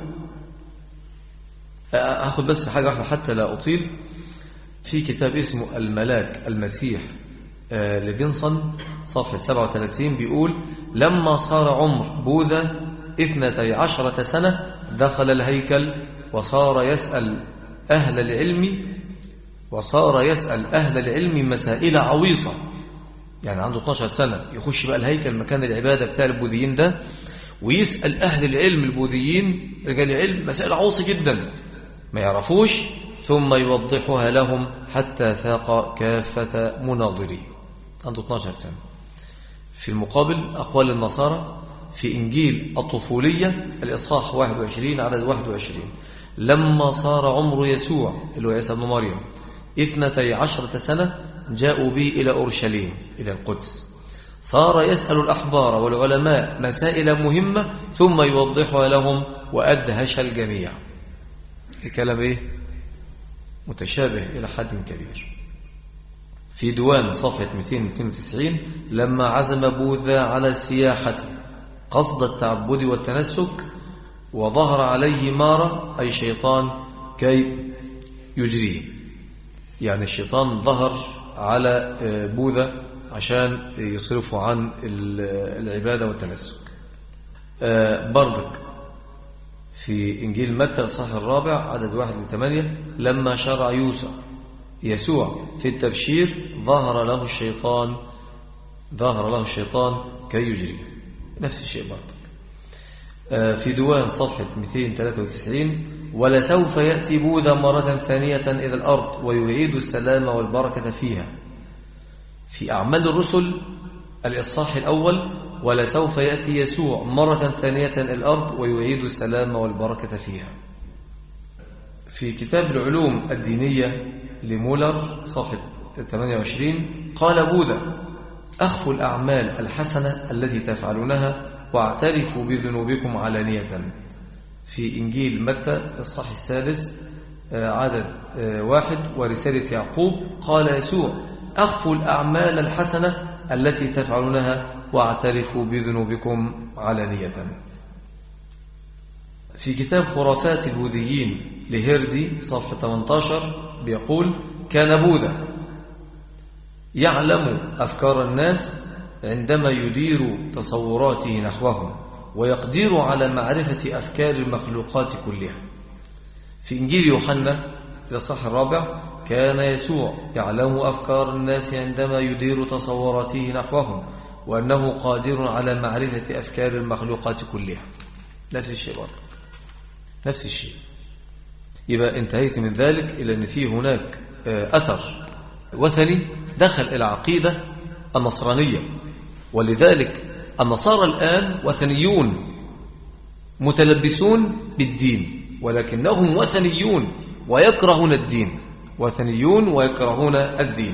هاخد بس حاجة واحدة حتى لا أطيل في كتاب اسمه الملاك المسيح لبنصن صفحة 37 بيقول لما صار عمر بوذا اثنتي عشرة سنة دخل الهيكل وصار يسأل أهل العلم وصار يسأل أهل العلم مسائل عويصة يعني عنده 12 سنة يخش بقى الهيكل مكان العبادة بتاع البوذيين ده ويسأل أهل العلم البوذيين رجال العلم مسائل عويصة جدا ما يعرفوش ثم يوضحها لهم حتى ثاق كافة مناظريه عنده 12 سنة في المقابل أقوال النصارى في إنجيل الطفولية الإصحاح 21 عدد 21 لما صار عمر يسوع اللي هو عيسى بن مريم اثنتي عشرة سنة جاءوا به إلى أورشليم إلى القدس صار يسأل الأحبار والعلماء مسائل مهمة ثم يوضحها لهم وأدهش الجميع الكلام إيه؟ متشابه إلى حد كبير في ديوان صفحة 292 لما عزم بوذا على السياحة قصد التعبد والتنسك وظهر عليه مارة أي شيطان كي يجريه يعني الشيطان ظهر على بوذا عشان يصرفه عن العبادة والتنسك برضك في إنجيل متى الصحيح الرابع عدد واحد لثمانية لما شرع يوسف يسوع في التبشير ظهر له الشيطان ظهر له الشيطان كي يجري نفس الشيء برضك في دوان صفحة 293 ولسوف يأتي بوذا مرة ثانية إلى الأرض ويعيد السلام والبركة فيها في أعمال الرسل الإصحاح الأول ولسوف يأتي يسوع مرة ثانية إلى الأرض ويعيد السلام والبركة فيها في كتاب العلوم الدينية لمولر صفحة 28 قال بوذا أخفوا الأعمال الحسنة التي تفعلونها واعترفوا بذنوبكم علانية في إنجيل متى الصح السادس عدد واحد ورسالة يعقوب قال يسوع أخفوا الأعمال الحسنة التي تفعلونها واعترفوا بذنوبكم علانية في كتاب خرافات البوذيين لهردي صفحة 18 بيقول كان بوذا يعلم أفكار الناس عندما يدير تصوراته نحوهم ويقدر على معرفة أفكار المخلوقات كلها في إنجيل يوحنا الصح الرابع كان يسوع يعلم أفكار الناس عندما يدير تصوراته نحوهم وأنه قادر على معرفة أفكار المخلوقات كلها نفس الشيء برضه نفس الشيء يبقى انتهيت من ذلك إلى أن فيه هناك أثر وثني دخل إلى عقيدة النصرانية ولذلك النصارى الآن وثنيون متلبسون بالدين ولكنهم وثنيون ويكرهون الدين وثنيون ويكرهون الدين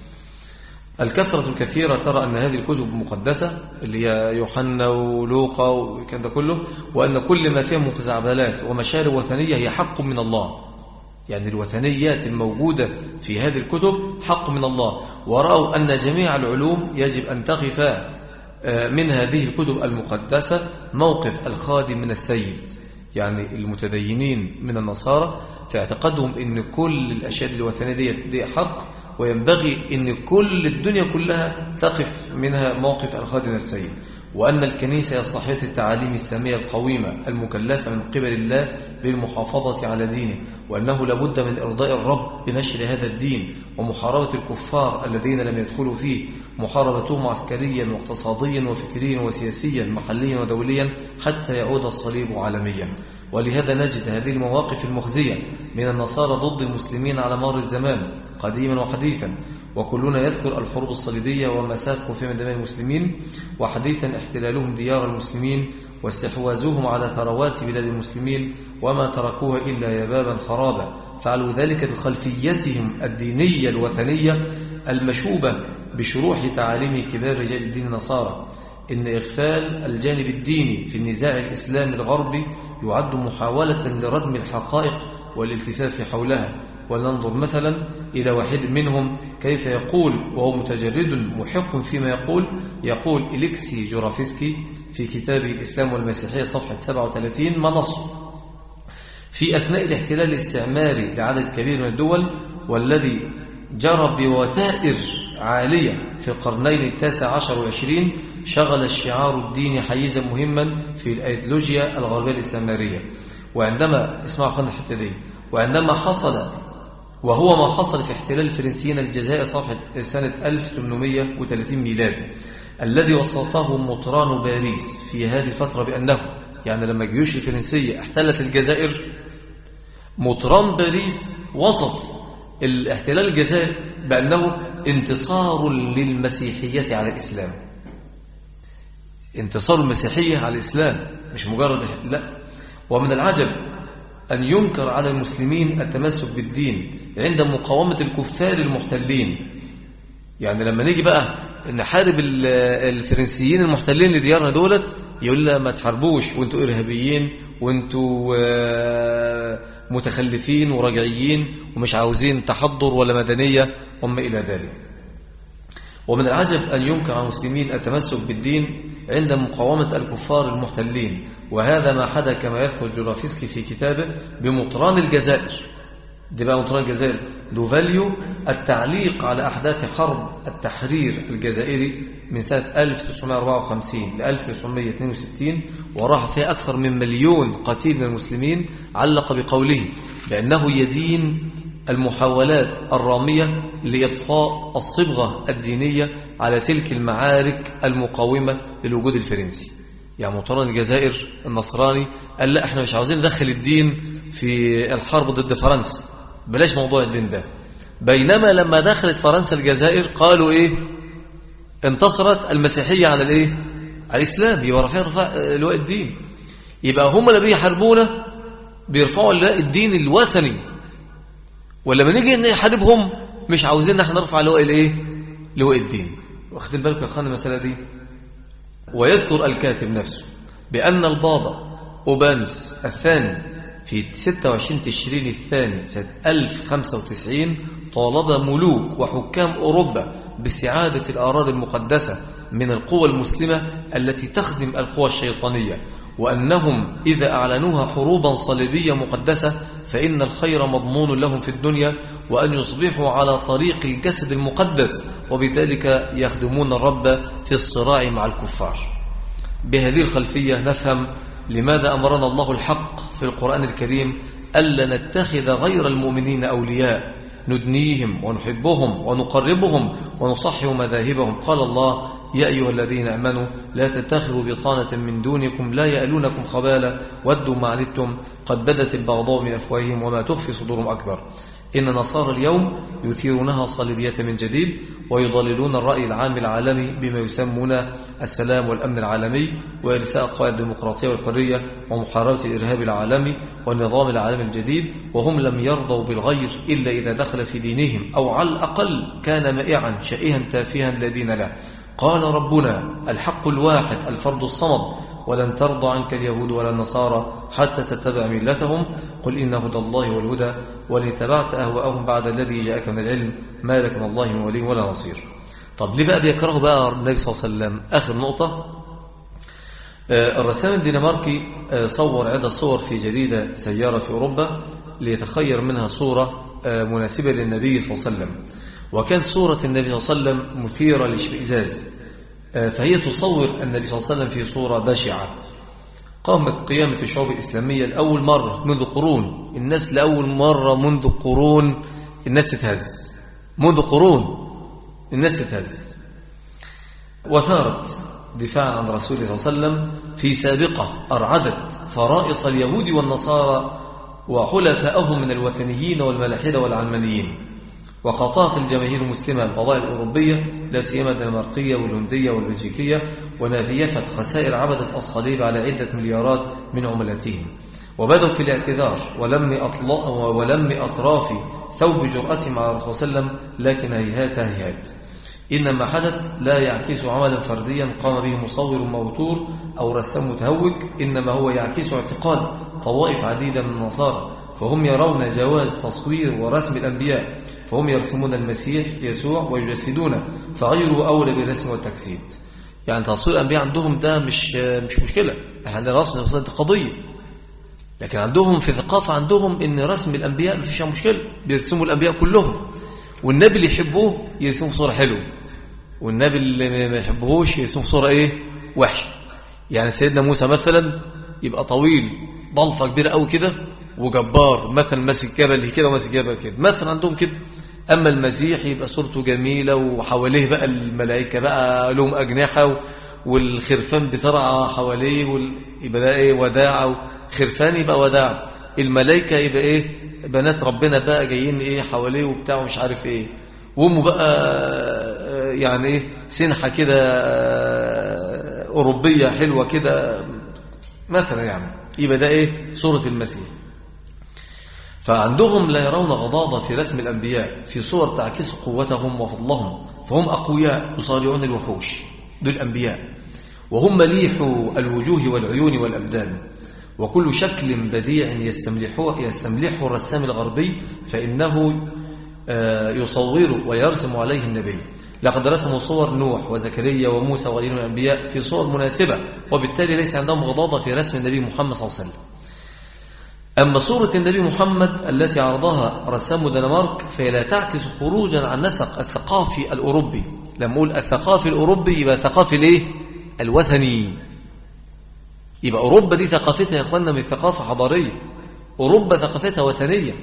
الكثرة الكثيرة ترى أن هذه الكتب مقدسة اللي هي يوحنا ولوقا وكذا كله وأن كل ما فيها مخزعبلات ومشارب وثنية هي حق من الله يعني الوثنيات الموجودة في هذه الكتب حق من الله ورأوا أن جميع العلوم يجب أن تقف من هذه الكتب المقدسة موقف الخادم من السيد يعني المتدينين من النصارى في اعتقادهم أن كل الأشياء الوثنية دي, دي حق وينبغي أن كل الدنيا كلها تقف منها موقف الخادم من السيد وأن الكنيسة يصلحية التعاليم السامية القويمة المكلفة من قبل الله بالمحافظة على دينه وأنه لابد من إرضاء الرب بنشر هذا الدين ومحاربة الكفار الذين لم يدخلوا فيه محاربتهم عسكريا واقتصاديا وفكريا وسياسيا محليا ودوليا حتى يعود الصليب عالميا ولهذا نجد هذه المواقف المخزية من النصارى ضد المسلمين على مر الزمان قديما وحديثا وكلنا يذكر الحروب الصليبية وما سافقوا في دماء المسلمين وحديثا احتلالهم ديار المسلمين واستحواذهم على ثروات بلاد المسلمين وما تركوها إلا يبابا خرابا فعلوا ذلك بخلفيتهم الدينية الوثنية المشوبة بشروح تعاليم كبار رجال الدين النصارى إن إغفال الجانب الديني في النزاع الإسلامي الغربي يعد محاولة لردم الحقائق والالتفاف حولها ولننظر مثلا إلى واحد منهم كيف يقول وهو متجرد محق فيما يقول يقول إليكسي جورافسكي في كتابه الإسلام والمسيحية صفحة 37 ما نصه في أثناء الاحتلال الاستعماري لعدد كبير من الدول والذي جرى بوتائر عالية في القرنين التاسع عشر والعشرين شغل الشعار الديني حيزا مهما في الأيديولوجيا الغربية الاستعمارية وعندما اسمعوا خلنا الحتة دي وعندما حصل وهو ما حصل في احتلال الفرنسيين الجزائر صفحة سنة 1830 ميلادي الذي وصفه مطران باريس في هذه الفترة بأنه يعني لما الجيوش الفرنسية احتلت الجزائر مطران باريس وصف الاحتلال الجزائر بأنه انتصار للمسيحية على الإسلام انتصار المسيحية على الإسلام مش مجرد لا ومن العجب أن ينكر على المسلمين التمسك بالدين عند مقاومة الكفار المحتلين يعني لما نيجي بقى نحارب الفرنسيين المحتلين لديارنا دولت يقول لا ما تحاربوش وانتوا إرهابيين وانتوا متخلفين ورجعيين ومش عاوزين تحضر ولا مدنية وما إلى ذلك ومن العجب أن ينكر على المسلمين التمسك بالدين عند مقاومة الكفار المحتلين وهذا ما حدث كما يذكر جرافسكي في كتابه بمطران الجزائر دي بقى مطران الجزائر دوفاليو التعليق على أحداث حرب التحرير الجزائري من سنة 1954 ل 1962 وراح فيها أكثر من مليون قتيل من المسلمين علق بقوله بأنه يدين المحاولات الرامية لإطفاء الصبغة الدينية على تلك المعارك المقاومة للوجود الفرنسي يعني مطران الجزائر النصراني قال لا احنا مش عاوزين ندخل الدين في الحرب ضد فرنسا بلاش موضوع الدين ده بينما لما دخلت فرنسا الجزائر قالوا ايه انتصرت المسيحية على الايه على الاسلام يبقى رافعين رفع لواء الدين يبقى هم اللي بيحاربونا بيرفعوا لواء الدين الوثني ولما نيجي نحاربهم مش عاوزين احنا نرفع لواء الايه لواء الدين واخدين بالكم يا اخوانا المساله دي ويذكر الكاتب نفسه بأن البابا أوبانس الثاني في 26 تشرين الثاني سنة 1095 طالب ملوك وحكام أوروبا باستعادة الأراضي المقدسة من القوى المسلمة التي تخدم القوى الشيطانية وأنهم إذا أعلنوها حروبا صليبية مقدسة فإن الخير مضمون لهم في الدنيا وأن يصبحوا على طريق الجسد المقدس وبذلك يخدمون الرب في الصراع مع الكفار بهذه الخلفية نفهم لماذا أمرنا الله الحق في القرآن الكريم ألا نتخذ غير المؤمنين أولياء ندنيهم ونحبهم ونقربهم ونصحح مذاهبهم قال الله يا أيها الذين أمنوا لا تتخذوا بطانة من دونكم لا يألونكم خبالا ودوا ما عنتم قد بدت البغضاء من أفواههم وما تخفي صدورهم أكبر إن نصارى اليوم يثيرونها صليبية من جديد ويضللون الرأي العام العالمي بما يسمون السلام والأمن العالمي وإرساء قواعد الديمقراطية والحرية ومحاربة الإرهاب العالمي والنظام العالمي الجديد وهم لم يرضوا بالغير إلا إذا دخل في دينهم أو على الأقل كان مائعا شائها تافها لا دين له قال ربنا الحق الواحد الفرد الصمد ولن ترضى عنك اليهود ولا النصارى حتى تتبع ملتهم قل إن هدى الله والهدى ولن تبعت أهواءهم بعد الذي جاءك من العلم ما لك من الله من ولي ولا نصير طب ليه بقى بيكرهوا بقى النبي صلى الله عليه وسلم آخر نقطة آه الرسام الدنماركي آه صور عدة صور في جريدة سيارة في أوروبا ليتخير منها صورة آه مناسبة للنبي صلى الله عليه وسلم وكانت صورة النبي صلى الله عليه وسلم مثيرة لاشمئزاز فهي تصور النبي صلى الله عليه وسلم في صورة بشعة قامت قيامة الشعوب الإسلامية لأول مرة منذ قرون الناس لأول مرة منذ قرون الناس تتهز منذ قرون الناس تتهز وثارت دفاعا عن رسول الله صلى الله عليه وسلم في سابقة أرعدت فرائص اليهود والنصارى وحلفائهم من الوثنيين والملاحدة والعلمانيين وقاطعت الجماهير المسلمة القضايا الأوروبية لا سيما الدنماركية والهندية والبلجيكية ونافيفت خسائر عبدة الصليب على عدة مليارات من عملاتهم وبدوا في الاعتذار ولم أطلاء ولم أطراف ثوب جرأتهم على الرسول صلى الله عليه وسلم لكن هيهات هيهات إنما حدث لا يعكس عملا فرديا قام به مصور موتور أو رسام متهوج إنما هو يعكس اعتقاد طوائف عديدة من النصارى فهم يرون جواز تصوير ورسم الأنبياء فهم يرسمون المسيح يسوع ويجسدونه فغيروا أولى بالرسم والتجسيد يعني تصوير الأنبياء عندهم ده مش مش مشكلة احنا رسم ده قضية لكن عندهم في الثقافة عندهم ان رسم الأنبياء مفيش مشكلة بيرسموا الأنبياء كلهم والنبي اللي يحبوه يرسموا صورة حلوة والنبي اللي ما يحبوهوش يرسموا صورة ايه وحشة يعني سيدنا موسى مثلا يبقى طويل ضلفة كبيرة قوي كده وجبار مثلا ماسك جبل كده وماسك جبل كده مثلا عندهم كده أما المسيح يبقى صورته جميلة وحواليه بقى الملائكة بقى لهم أجنحة والخرفان بترعى حواليه وال... يبقى ده إيه وداع خرفان يبقى وداع الملائكة يبقى إيه بنات ربنا بقى جايين إيه حواليه وبتاع ومش عارف إيه وأمه بقى يعني إيه سنحة كده أوروبية حلوة كده مثلا يعني يبقى ده إيه صورة المسيح فعندهم لا يرون غضاضة في رسم الأنبياء في صور تعكس قوتهم وفضلهم فهم أقوياء يصارعون الوحوش دول أنبياء وهم مليح الوجوه والعيون والأبدان وكل شكل بديع يستملحه, يستملحه الرسام الغربي فإنه يصور ويرسم عليه النبي لقد رسموا صور نوح وزكريا وموسى وغيرهم من الأنبياء في صور مناسبة وبالتالي ليس عندهم غضاضة في رسم النبي محمد صلى الله عليه وسلم أما صورة النبي محمد التي عرضها رسام دنمارك فهي لا تعكس خروجا عن نسق الثقافي الأوروبي لما أقول الثقافي الأوروبي يبقى ثقافي الايه الوثني يبقى أوروبا دي ثقافتها يا أخوانا من ثقافة حضارية أوروبا ثقافتها وثنية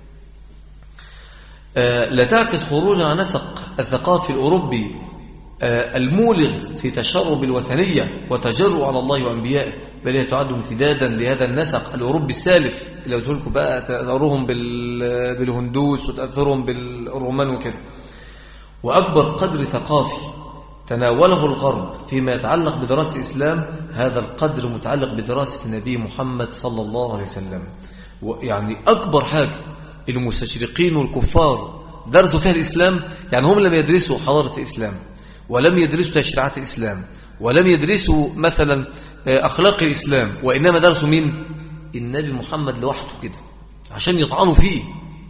آه، لا تعكس خروجا عن نسق الثقافي الأوروبي آه، المولغ في تشرب الوثنية وتجرع على الله وأنبيائه بل هي تعد امتدادا لهذا النسق الأوروبي السالف اللي قلت لكم بقى تأثرهم بالهندوس وتأثرهم بالرومان وكده وأكبر قدر ثقافي تناوله الغرب فيما يتعلق بدراسة الإسلام هذا القدر متعلق بدراسة النبي محمد صلى الله عليه وسلم يعني أكبر حاجة المستشرقين والكفار درسوا فيها الإسلام يعني هم لم يدرسوا حضارة الإسلام ولم يدرسوا تشريعات الإسلام ولم يدرسوا مثلا آه، أخلاق الإسلام وإنما درسوا مين النبي محمد لوحده كده عشان يطعنوا فيه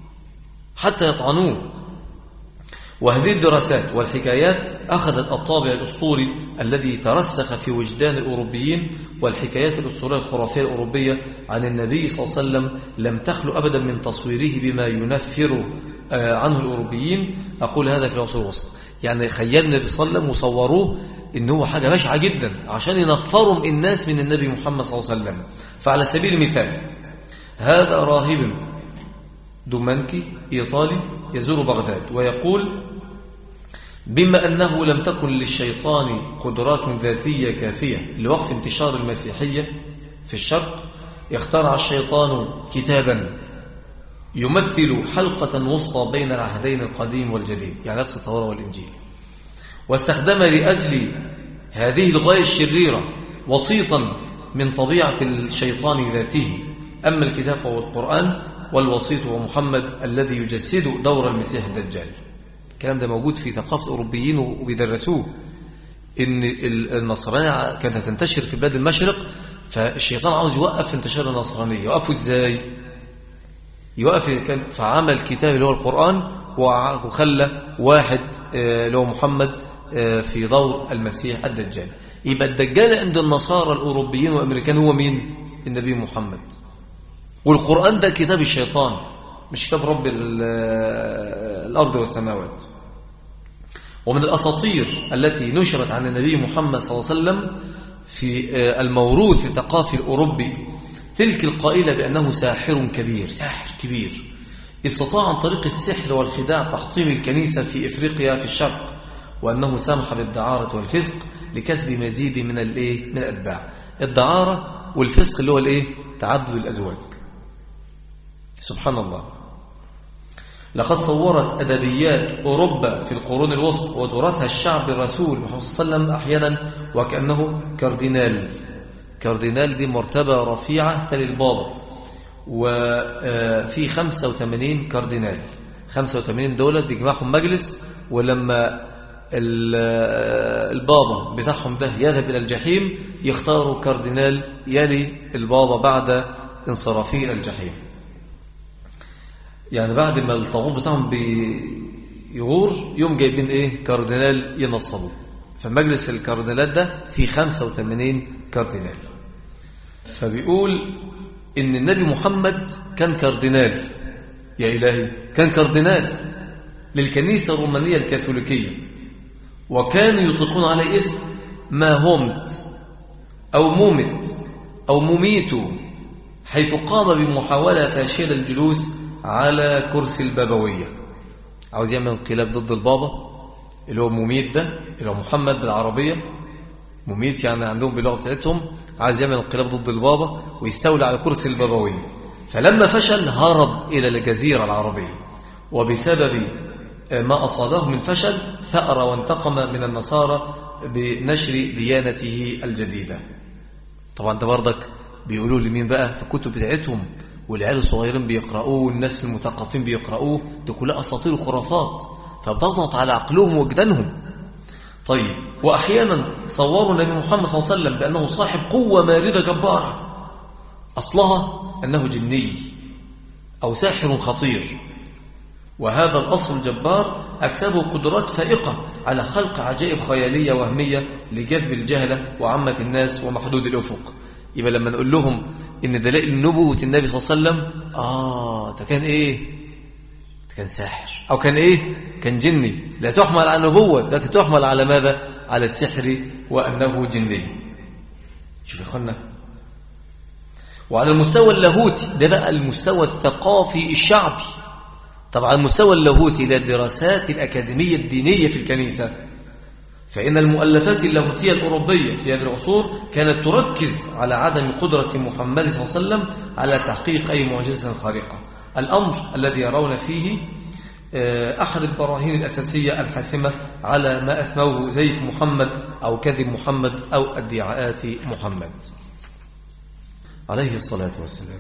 حتى يطعنوه وهذه الدراسات والحكايات أخذت الطابع الأسطوري الذي ترسخ في وجدان الأوروبيين والحكايات الأسطورية الخرافية الأوروبية عن النبي صلى الله عليه وسلم لم تخلو أبدا من تصويره بما ينفر آه، عنه الأوروبيين أقول هذا في العصور الوسطى يعني خيال النبي صلى الله عليه وسلم وصوروه إن هو حاجة بشعة جدا عشان ينفروا الناس من النبي محمد صلى الله عليه وسلم فعلى سبيل المثال هذا راهب دومانكي إيطالي يزور بغداد ويقول بما أنه لم تكن للشيطان قدرات ذاتية كافية لوقف انتشار المسيحية في الشرق اخترع الشيطان كتابا يمثل حلقة وسطى بين العهدين القديم والجديد يعني نفس التوراة والإنجيل واستخدم لأجل هذه الغاية الشريرة وسيطا من طبيعة الشيطان ذاته أما الكتاب فهو القرآن والوسيط هو محمد الذي يجسد دور المسيح الدجال الكلام ده موجود في ثقافة الأوروبيين وبيدرسوه إن النصرانية كانت تنتشر في بلاد المشرق فالشيطان عاوز يوقف انتشار النصرانية يوقفه إزاي يوقف فعمل كتاب اللي هو القرآن وخلى واحد آه، اللي هو محمد آه، في دور المسيح الدجال يبقى الدجال عند النصارى الأوروبيين والأمريكان هو مين النبي محمد والقرآن ده كتاب الشيطان مش كتاب رب الأرض والسماوات ومن الأساطير التي نشرت عن النبي محمد صلى الله عليه وسلم في آه، الموروث الثقافي الأوروبي تلك القائلة بأنه ساحر كبير ساحر كبير استطاع عن طريق السحر والخداع تحطيم الكنيسة في إفريقيا في الشرق وأنه سامح بالدعارة والفسق لكسب مزيد من الايه من الأتباع الدعارة والفسق اللي هو الايه تعدد الأزواج سبحان الله لقد صورت أدبيات أوروبا في القرون الوسطى ودرسها الشعب الرسول محمد صلى الله عليه وسلم أحيانا وكأنه كاردينال كاردينال دي مرتبة رفيعة تلي البابا وفي 85 كاردينال 85 دولة بيجمعهم مجلس ولما البابا بتاعهم ده يذهب إلى الجحيم يختاروا كاردينال يلي البابا بعد انصرافه إلى الجحيم يعني بعد ما الطاغوت بتاعهم بيغور يوم جايبين ايه كاردينال ينصبوه فمجلس الكاردينالات ده فيه 85 كاردينال فبيقول ان النبي محمد كان كاردينال يا إلهي كان كاردينال للكنيسة الرومانية الكاثوليكية وكانوا يطلقون عليه اسم ما همت أو مومت أو مميت حيث قام بمحاولة فاشلة الجلوس على كرسي البابوية عاوز يعمل انقلاب ضد البابا اللي هو مميت ده اللي هو محمد بالعربية مميت يعني عندهم باللغة بتاعتهم عايز يعمل انقلاب ضد البابا ويستولى على كرسي البابوية فلما فشل هرب إلى الجزيرة العربية وبسبب ما أصابه من فشل ثأر وانتقم من النصارى بنشر ديانته الجديدة طبعا ده بردك بيقولوا لمين بقى في الكتب بتاعتهم والعيال الصغيرين بيقرأوه والناس المثقفين بيقرأوه دي كلها أساطير وخرافات فبتضغط على عقلهم وجدانهم طيب وأحيانا صوروا النبي محمد صلى الله عليه وسلم بأنه صاحب قوة ماردة جبارة أصلها أنه جني أو ساحر خطير وهذا الأصل الجبار أكسبه قدرات فائقة على خلق عجائب خيالية وهمية لجذب الجهلة وعامة الناس ومحدود الأفق يبقى لما نقول لهم إن دلائل نبوة النبي صلى الله عليه وسلم آه ده كان إيه ده كان ساحر أو كان إيه كان جني لا تحمل على النبوة لكن تحمل على ماذا على السحر وأنه جني شوف يا أخوانا وعلى المستوى اللاهوتي ده بقى المستوى الثقافي الشعبي طبعا المستوى اللاهوتي ده الدراسات الأكاديمية الدينية في الكنيسة فإن المؤلفات اللاهوتية الأوروبية في هذه العصور كانت تركز على عدم قدرة محمد صلى الله عليه وسلم على تحقيق أي معجزة خارقة الأمر الذي يرون فيه آه، أحد البراهين الأساسية الحاسمة على ما أسموه زيف محمد أو كذب محمد أو ادعاءات محمد عليه الصلاة والسلام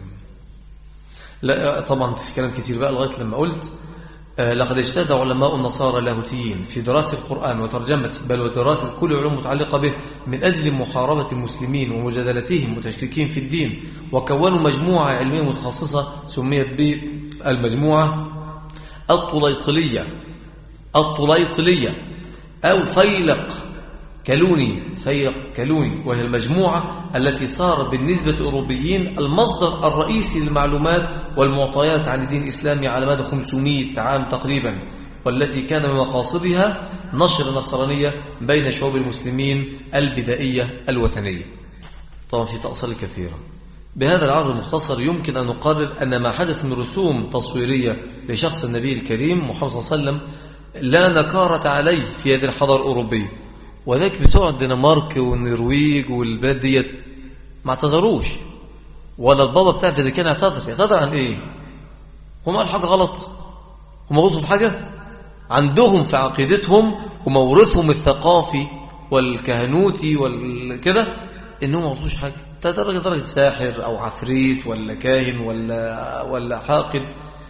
لا طبعا في كلام كثير بقى لغاية لما قلت آه، لقد اجتهد علماء النصارى اللاهوتيين في دراسة القرآن وترجمته بل ودراسة كل علوم متعلقة به من أجل محاربة المسلمين ومجادلتهم متشككين في الدين وكونوا مجموعة علمية متخصصة سميت بالمجموعة الطليطلية الطليطلية أو فيلق كلوني سيق كلوني وهي المجموعة التي صار بالنسبة للأوروبيين المصدر الرئيسي للمعلومات والمعطيات عن الدين الإسلامي على مدى 500 عام تقريبا والتي كان من مقاصدها نشر النصرانية بين شعوب المسلمين البدائية الوثنية طبعا في تأصيل كثيرة بهذا العرض المختصر يمكن أن نقرر أن ما حدث من رسوم تصويرية لشخص النبي الكريم محمد صلى الله عليه وسلم لا نكارة عليه في هذه الحضارة الأوروبية وذاك بتوع الدنمارك والنرويج والبلاد ديت ما اعتذروش ولا البابا بتاع الفاتيكان اعتذر اعتذر عن ايه هم قالوا حاجه غلط هم غلطوا في حاجه عندهم في عقيدتهم ومورثهم الثقافي والكهنوتي والكده انهم ما غلطوش حاجه درجه درجه ساحر او عفريت ولا كاهن ولا ولا حاقد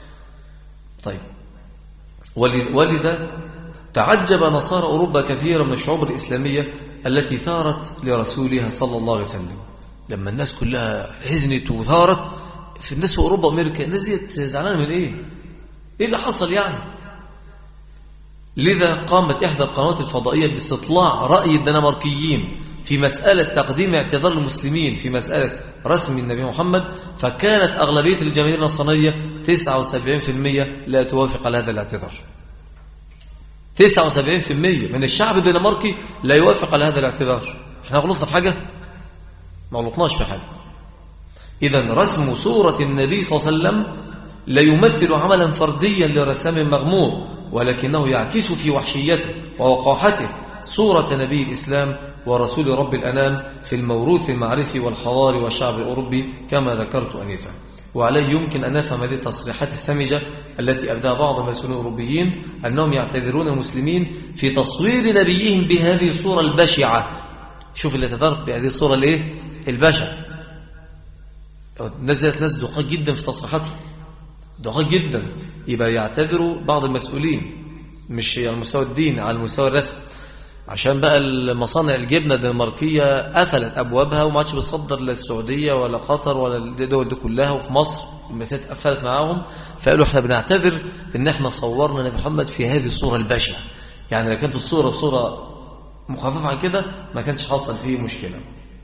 طيب ولذا تعجب نصارى أوروبا كثيرا من الشعوب الإسلامية التي ثارت لرسولها صلى الله عليه وسلم لما الناس كلها حزنت وثارت في الناس في أوروبا وأمريكا الناس دي زعلانة من إيه إيه اللي حصل يعني لذا قامت إحدى القنوات الفضائية باستطلاع رأي الدنماركيين في مسألة تقديم اعتذار المسلمين في مسألة رسم النبي محمد فكانت أغلبية الجماهير النصرانية 79% لا توافق على هذا الاعتذار 79% من الشعب الدنماركي لا يوافق على هذا الاعتبار احنا غلطنا في حاجة ما غلطناش في حاجة إذا رسم صورة النبي صلى الله عليه وسلم لا يمثل عملا فرديا لرسام مغمور ولكنه يعكس في وحشيته ووقاحته صورة نبي الإسلام ورسول رب الأنام في الموروث المعرفي والحضاري والشعب الأوروبي كما ذكرت أنفا وعليه يمكن أن نفهم هذه التصريحات السمجة التي أبداها بعض المسؤولين الأوروبيين أنهم يعتذرون المسلمين في تصوير نبيهم بهذه الصورة البشعة شوف اللي تدرك بهذه الصورة الايه البشعة نزلت ناس دقاق جدا في تصريحاتهم دقاق جدا يبقى يعتذروا بعض المسؤولين مش على مستوى الدين على المستوى الرسمي عشان بقى المصانع الجبنة الدنماركية قفلت أبوابها وما عادش بتصدر للسعودية ولا قطر ولا الدول دي كلها وفي مصر المساجد قفلت معاهم فقالوا احنا بنعتذر ان احنا صورنا نبي محمد في هذه الصورة البشعة يعني لو كانت الصورة صورة مخففة عن كده ما كانش حصل فيه مشكلة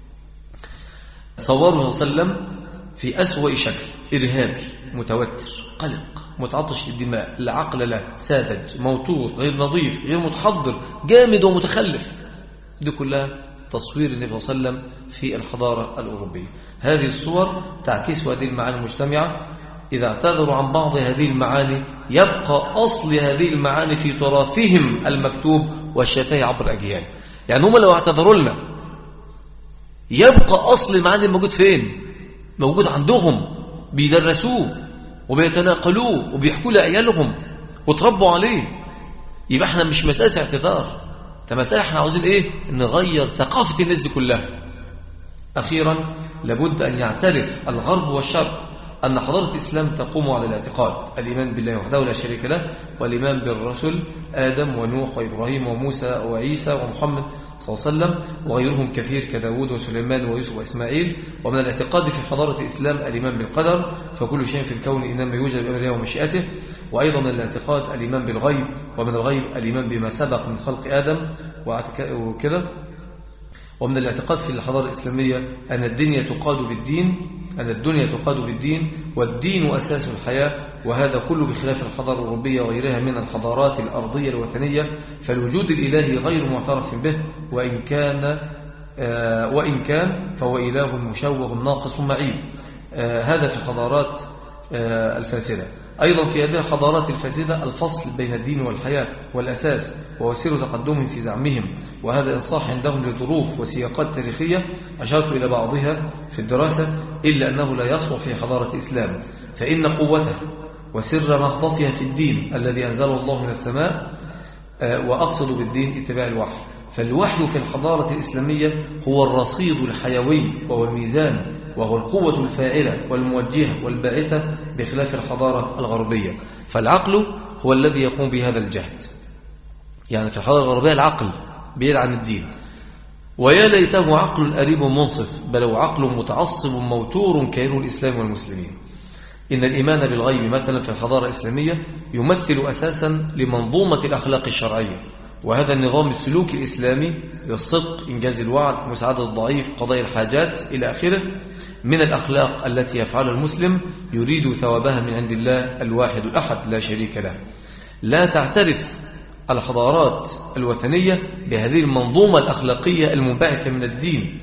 صوره صلى الله عليه وسلم في أسوأ شكل إرهابي متوتر قلق متعطش للدماء لا عقل له ساذج موتور غير نظيف غير متحضر جامد ومتخلف دي كلها تصوير النبي صلى الله عليه وسلم في الحضارة الأوروبية هذه الصور تعكس هذه المعاني المجتمعة إذا اعتذروا عن بعض هذه المعاني يبقى أصل هذه المعاني في تراثهم المكتوب والشتاي عبر الأجيال يعني هم لو اعتذروا لنا يبقى أصل المعاني الموجود فين موجود عندهم بيدرسوه وبيتناقلوه وبيحكوا لعيالهم وتربوا عليه يبقى احنا مش مسألة اعتذار ده مسألة احنا عاوزين ايه نغير ثقافة الناس دي كلها أخيرا لابد أن يعترف الغرب والشرق أن حضارة الإسلام تقوم على الاعتقاد الإيمان بالله وحده لا شريك له والإيمان بالرسل آدم ونوح وإبراهيم وموسى وعيسى ومحمد صلى الله عليه وسلم وغيرهم كثير كداود وسليمان ويوسف وإسماعيل ومن الاعتقاد في حضارة الإسلام الإيمان بالقدر فكل شيء في الكون إنما يوجد بأمر الله ومشيئته وأيضا من الاعتقاد الإيمان بالغيب ومن الغيب الإيمان بما سبق من خلق آدم وكذا ومن الاعتقاد في الحضارة الإسلامية أن الدنيا تقاد بالدين أن الدنيا تقاد بالدين والدين أساس الحياة وهذا كله بخلاف الحضارة الأوروبية وغيرها من الحضارات الأرضية الوثنية فالوجود الإلهي غير معترف به وإن كان آه وإن كان فهو إله مشوه ناقص معيب آه هذا في الحضارات آه الفاسدة أيضا في هذه الحضارات الفاسدة الفصل بين الدين والحياة والأساس ووسير تقدمهم في زعمهم وهذا إنصاح عندهم لظروف وسياقات تاريخية أشرت إلى بعضها في الدراسة إلا أنه لا يصلح في حضارة الإسلام فإن قوته وسر نهضتها في الدين الذي أنزله الله من السماء وأقصد بالدين اتباع الوحي فالوحي في الحضارة الإسلامية هو الرصيد الحيوي وهو الميزان وهو القوة الفاعلة والموجهة والباعثة بخلاف الحضارة الغربية فالعقل هو الذي يقوم بهذا الجهد يعني في الحضارة الغربية العقل بعيد عن الدين ويا ليته عقل قريب منصف بل هو عقل متعصب موتور كينه الإسلام والمسلمين إن الإيمان بالغيب مثلا في الحضارة الإسلامية يمثل أساسا لمنظومة الأخلاق الشرعية وهذا النظام السلوكي الإسلامي للصدق إنجاز الوعد مساعدة الضعيف قضاء الحاجات إلى آخره من الأخلاق التي يفعلها المسلم يريد ثوابها من عند الله الواحد الأحد لا شريك له لا تعترف الحضارات الوثنية بهذه المنظومة الأخلاقية المنبعثة من الدين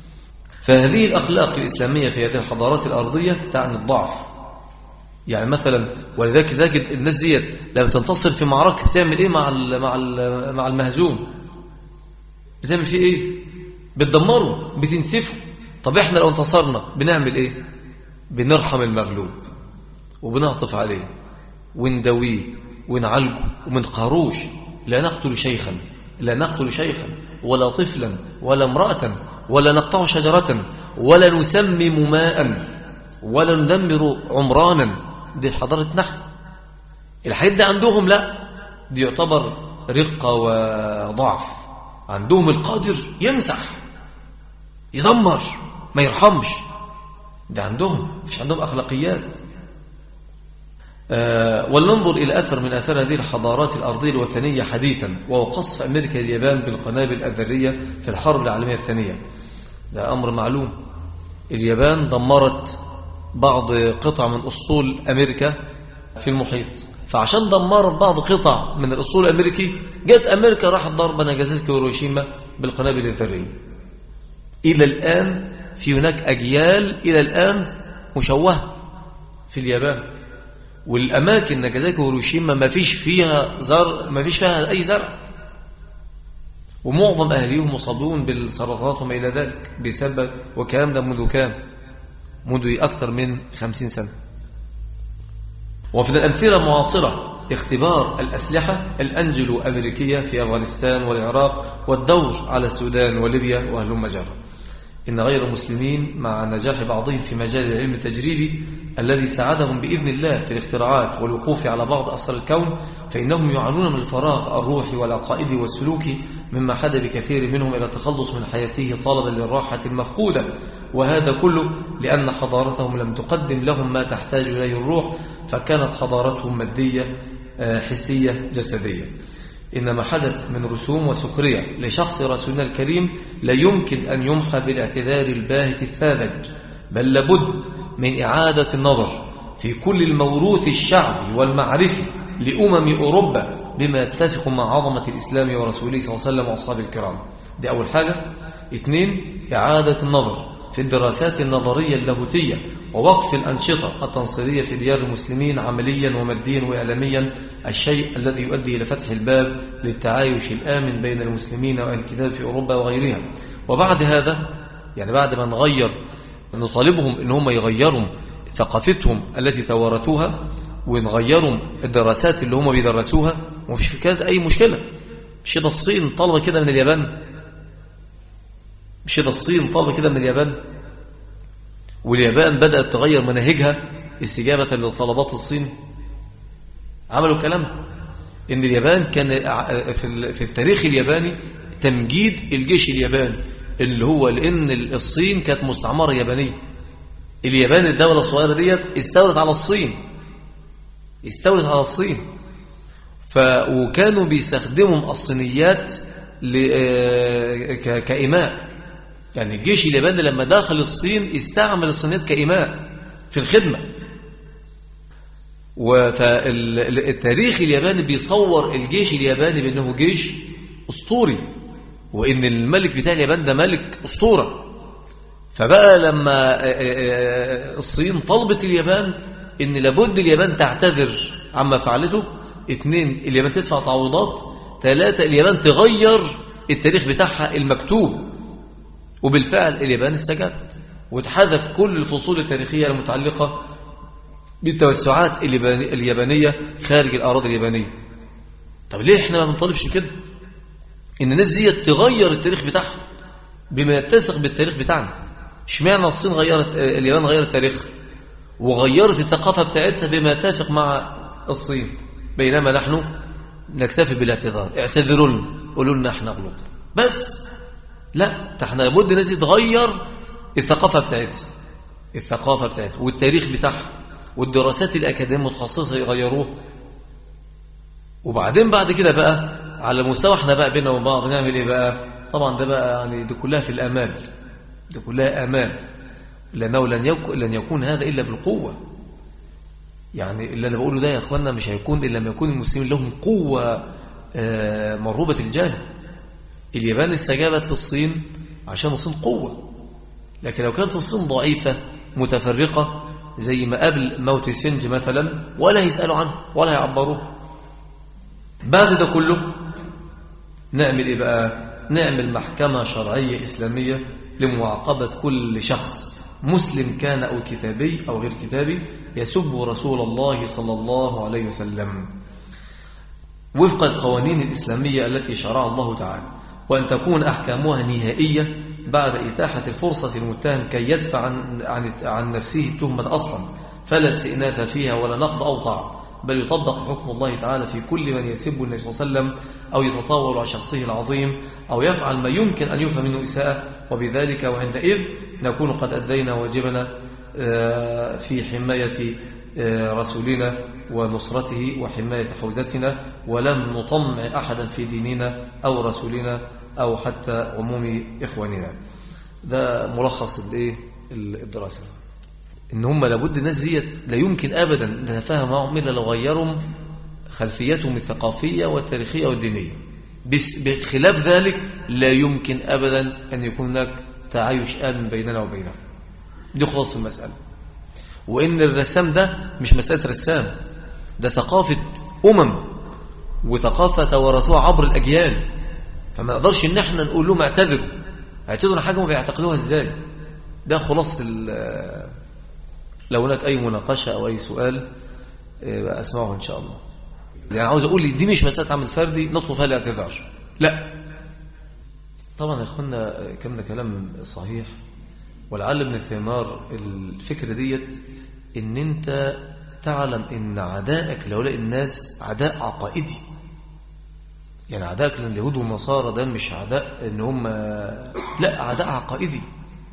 فهذه الأخلاق الإسلامية في هذه الحضارات الأرضية تعني الضعف يعني مثلا ولذلك تجد الناس ديت لما تنتصر في معركة بتعمل ايه مع مع مع المهزوم بتعمل فيه ايه بتدمره بتنسفه طب احنا لو انتصرنا بنعمل ايه بنرحم المغلوب وبنعطف عليه وندويه ونعالجه ومن قاروش لا نقتل شيخا لا نقتل شيخا ولا طفلا ولا امرأة ولا نقطع شجرة ولا نسمم ماء ولا ندمر عمرانا دي حضارة نحن الحاجات دي عندهم لا دي يعتبر رقة وضعف عندهم القادر يمسح يدمر ما يرحمش ده عندهم مش عندهم أخلاقيات أه ولننظر إلى أثر من أثر هذه الحضارات الأرضية الوثنية حديثا وهو قصف أمريكا اليابان بالقنابل الذرية في الحرب العالمية الثانية ده أمر معلوم اليابان دمرت بعض قطع من أسطول أمريكا في المحيط فعشان دمرت بعض قطع من الأسطول الأمريكي جت أمريكا راحت ضربة ناجازاكي وهيروشيما بالقنابل الذرية إلى الآن في هناك أجيال إلى الآن مشوهة في اليابان والأماكن ناجازاكي وهيروشيما ما فيش فيها زر ما فيش فيها أي زرع ومعظم أهليهم مصابون بالسرطانات وما إلى ذلك بسبب وكلام ده منذ كام منذ أكثر من خمسين سنة وفي الأمثلة المعاصرة اختبار الأسلحة الأنجلو أمريكية في أفغانستان والعراق والدور على السودان وليبيا وهلم جرى إن غير المسلمين مع نجاح بعضهم في مجال العلم التجريبي الذي ساعدهم بإذن الله في الاختراعات والوقوف على بعض أسرار الكون فإنهم يعانون من الفراغ الروحي والعقائدي والسلوكي مما حد بكثير منهم إلى التخلص من حياته طالبا للراحة المفقودة وهذا كله لأن حضارتهم لم تقدم لهم ما تحتاج إليه الروح فكانت حضارتهم مادية حسية جسدية إنما حدث من رسوم وسخرية لشخص رسولنا الكريم لا يمكن أن يمحى بالاعتذار الباهت الساذج بل لابد من إعادة النظر في كل الموروث الشعبي والمعرفي لأمم أوروبا بما يتفق مع عظمة الإسلام ورسوله صلى الله عليه وسلم وأصحاب الكرام دي أول حاجة اثنين إعادة النظر في الدراسات النظرية اللاهوتية ووقف الأنشطة التنصيرية في ديار المسلمين عمليا وماديا وإعلاميا الشيء الذي يؤدي إلى فتح الباب للتعايش الآمن بين المسلمين وأهل الكتاب في أوروبا وغيرها وبعد هذا يعني بعد ما نغير نطالبهم ان هم يغيروا ثقافتهم التي توارثوها ونغيروا الدراسات اللي هم بيدرسوها ومفيش في كده أي مشكلة مش ده الصين طالبة كده من اليابان مش ده الصين طالبة كده من اليابان واليابان بدأت تغير مناهجها استجابة لطلبات الصين عملوا كلام ان اليابان كان في التاريخ الياباني تمجيد الجيش الياباني اللي هو لان الصين كانت مستعمرة يابانية اليابان الدولة الصغيرة ديت استولت على الصين استولت على الصين ف وكانوا بيستخدموا الصينيات ل... ك... كإماء يعني الجيش الياباني لما دخل الصين استعمل الصينيات كإماء في الخدمة فالتاريخ الياباني بيصور الجيش الياباني بأنه جيش أسطوري وإن الملك بتاع اليابان ده ملك أسطورة فبقى لما الصين طلبت اليابان إن لابد اليابان تعتذر عما فعلته اثنين اليابان تدفع تعويضات ثلاثة اليابان تغير التاريخ بتاعها المكتوب وبالفعل اليابان استجابت واتحذف كل الفصول التاريخية المتعلقة بالتوسعات اليابانية خارج الأراضي اليابانية طب ليه احنا ما بنطالبش كده ان الناس دي تغير التاريخ بتاعها بما يتسق بالتاريخ بتاعنا اشمعنى الصين غيرت اليابان غيرت التاريخ وغيرت الثقافة بتاعتها بما يتفق مع الصين بينما نحن نكتفي بالاعتذار اعتذروا لنا قولوا لنا احنا غلطنا بس لا احنا لابد الناس تغير الثقافة بتاعتها الثقافة بتاعتها والتاريخ بتاعها والدراسات الأكاديمية المتخصصة يغيروه وبعدين بعد كده بقى على مستوى احنا بقى بينا وبعض نعمل ايه بقى طبعا ده بقى يعني دي كلها في الامال دي كلها امال لانه لن يكون لن يكون هذا الا بالقوه يعني اللي انا بقوله ده يا اخوانا مش هيكون الا لما يكون المسلمين لهم قوه مروبه الجانب اليابان استجابت للصين عشان الصين قوه لكن لو كانت الصين ضعيفه متفرقه زي ما قبل موت سنج مثلا ولا يسالوا عنه ولا يعبروه بعد ده كله نعمل إيه بقى نعمل محكمة شرعية إسلامية لمعاقبة كل شخص مسلم كان أو كتابي أو غير كتابي يسب رسول الله صلى الله عليه وسلم وفق القوانين الإسلامية التي شرع الله تعالى وأن تكون أحكامها نهائية بعد إتاحة الفرصة المتهم كي يدفع عن, عن, عن نفسه التهمة أصلا فلا استئناف فيها ولا نقض أو طعن بل يطبق حكم الله تعالى في كل من يسب النبي صلى الله عليه وسلم أو يتطاول على شخصه العظيم أو يفعل ما يمكن أن يفهم منه إساءة وبذلك وعندئذ نكون قد أدينا واجبنا في حماية رسولنا ونصرته وحماية حوزتنا ولم نطمع أحدا في ديننا أو رسولنا أو حتى عموم إخواننا ده ملخص الدراسة ان هم لابد الناس ديت لا يمكن ابدا نتفاهم معهم الا لو غيروا خلفياتهم الثقافيه والتاريخيه والدينيه بخلاف ذلك لا يمكن ابدا ان يكون هناك تعايش امن بيننا وبينهم دي خلاص المساله وان الرسام ده مش مساله رسام ده ثقافه امم وثقافه تورثوها عبر الاجيال فما نقدرش ان احنا نقول لهم اعتذروا اعتذروا حاجه ما بيعتقدوها ازاي ده خلاصه لو هناك أي مناقشة أو أي سؤال أسمعه إن شاء الله يعني عاوز أقول لي دي مش مسألة عمل فردي نطلب فيها الاعتذار لا طبعا يا أخوانا كم كلام صحيح ولعل من الثمار الفكرة ديت إن أنت تعلم إن عدائك لهؤلاء الناس عداء عقائدي يعني عدائك لليهود والنصارى ده مش عداء إن هم لا عداء عقائدي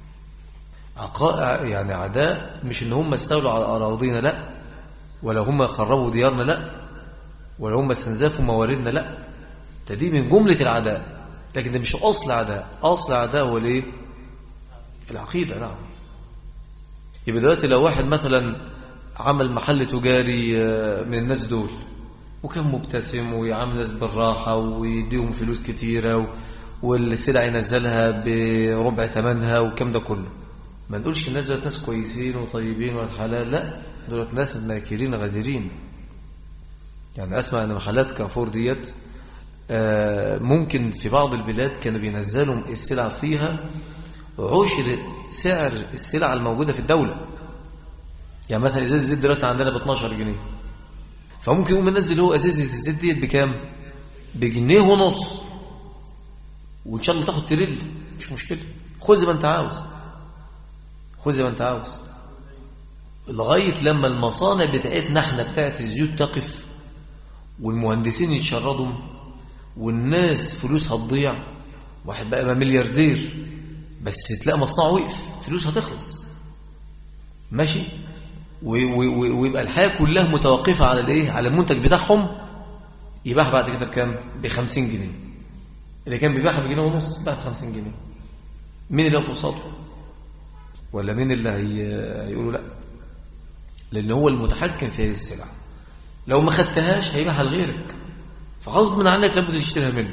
عقاء يعني عداء مش ان هم استولوا على اراضينا لا ولا هم خربوا ديارنا لا ولا هم استنزفوا مواردنا لا ده دي من جملة العداء لكن ده مش اصل عداء اصل عداء هو الايه العقيدة نعم يبقى دلوقتي لو واحد مثلا عمل محل تجاري من الناس دول وكان مبتسم ويعامل الناس بالراحة ويديهم فلوس كتيرة والسلع ينزلها بربع ثمنها والكلام ده كله ما نقولش الناس دول ناس كويسين وطيبين والحلال لا دول ناس ماكرين غادرين يعني اسمع ان محلات كافور ديت ممكن في بعض البلاد كانوا بينزلوا السلع فيها عشر سعر السلع الموجودة في الدولة يعني مثلا ازازة الزيت دلوقتي عندنا ب 12 جنيه فممكن يقوم منزل هو ازازة الزيت ديت بكام بجنيه ونص وان شاء الله تاخد تريل مش مشكلة خذ زي ما انت عاوز خذ زي ما انت عاوز لغاية لما المصانع بتاعتنا احنا بتاعت الزيوت تقف والمهندسين يتشردوا والناس فلوسها تضيع واحد بقى ملياردير بس تلاقي مصنعه وقف فلوس هتخلص ماشي ويبقى الحياة كلها متوقفة على الايه على المنتج بتاعهم يباع بعد كده بكام ب 50 جنيه اللي كان بيبيعها بجنيه ونص بقى ب 50 جنيه مين اللي يقف قصاده ولا مين اللي هيقولوا لا لأن هو المتحكم في هذه السلعة لو ما خدتهاش هيبيعها لغيرك فغصب عنك لابد تشتريها منه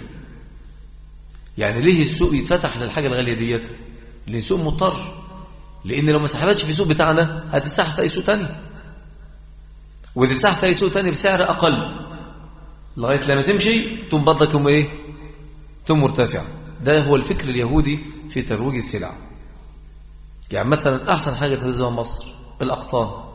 يعني ليه السوق يتفتح للحاجة الغالية ديت لأن السوق مضطر لأن لو ما سحبتش في السوق بتاعنا هتسحب في أي سوق تاني وتسحب في أي سوق تاني بسعر أقل لغاية لما تمشي تنبض لكم إيه ثم مرتفع ده هو الفكر اليهودي في ترويج السلع يعني مثلا أحسن حاجة تهزها مصر الأقطان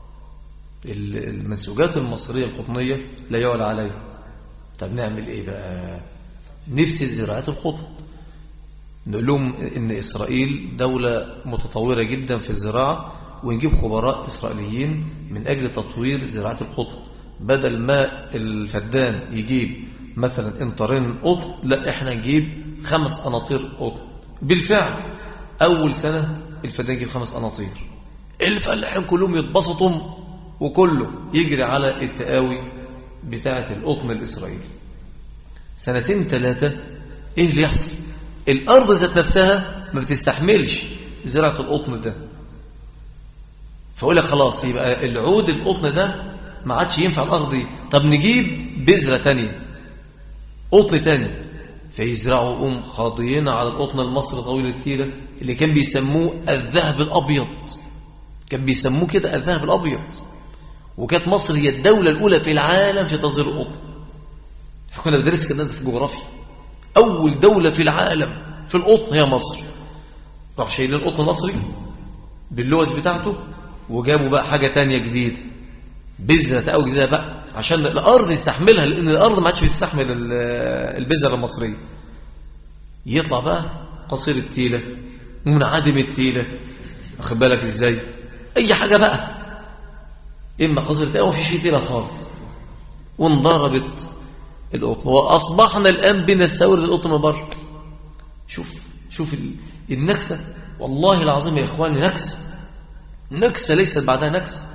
المنسوجات المصرية القطنية لا يعلى عليها طب نعمل إيه بقى نفسي زراعة القطن نقول لهم إن إسرائيل دولة متطورة جدا في الزراعة ونجيب خبراء إسرائيليين من أجل تطوير زراعة القطن بدل ما الفدان يجيب مثلا انطرين قطن لا احنا نجيب خمس أناطير قطن بالفعل أول سنة الفدان يجيب خمس أناطير الفلاحين كلهم يتبسطوا وكله يجري على التقاوي بتاعة القطن الإسرائيلي سنتين ثلاثة إيه اللي يحصل الأرض ذات نفسها ما بتستحملش زراعة القطن ده فأقول لك خلاص يبقى العود القطن ده ما عادش ينفع الأرض دي طب نجيب بذرة تانية قطن تاني فيزرعوا أم خاضيين على القطن المصري طويل التيلة اللي كان بيسموه الذهب الأبيض كان بيسموه كده الذهب الأبيض وكانت مصر هي الدولة الأولى في العالم في تصدير القطن احنا كنا بندرس كده في الجغرافيا أول دولة في العالم في القطن هي مصر راح شايلين القطن المصري باللوز بتاعته وجابوا بقى حاجة تانية جديدة بذرة أو جديدة بقى عشان الأرض يستحملها لأن الأرض ما عادش بتستحمل البذرة المصرية يطلع بقى قصير التيلة ومنعدم التيلة واخد بالك ازاي أي حاجة بقى إما قصير التيلة ومفيش فيه تيلة خالص وانضربت القطن وأصبحنا الآن بنستورد القطن من بره شوف شوف النكسة والله العظيم يا إخواني نكسة نكسة ليست بعدها نكسة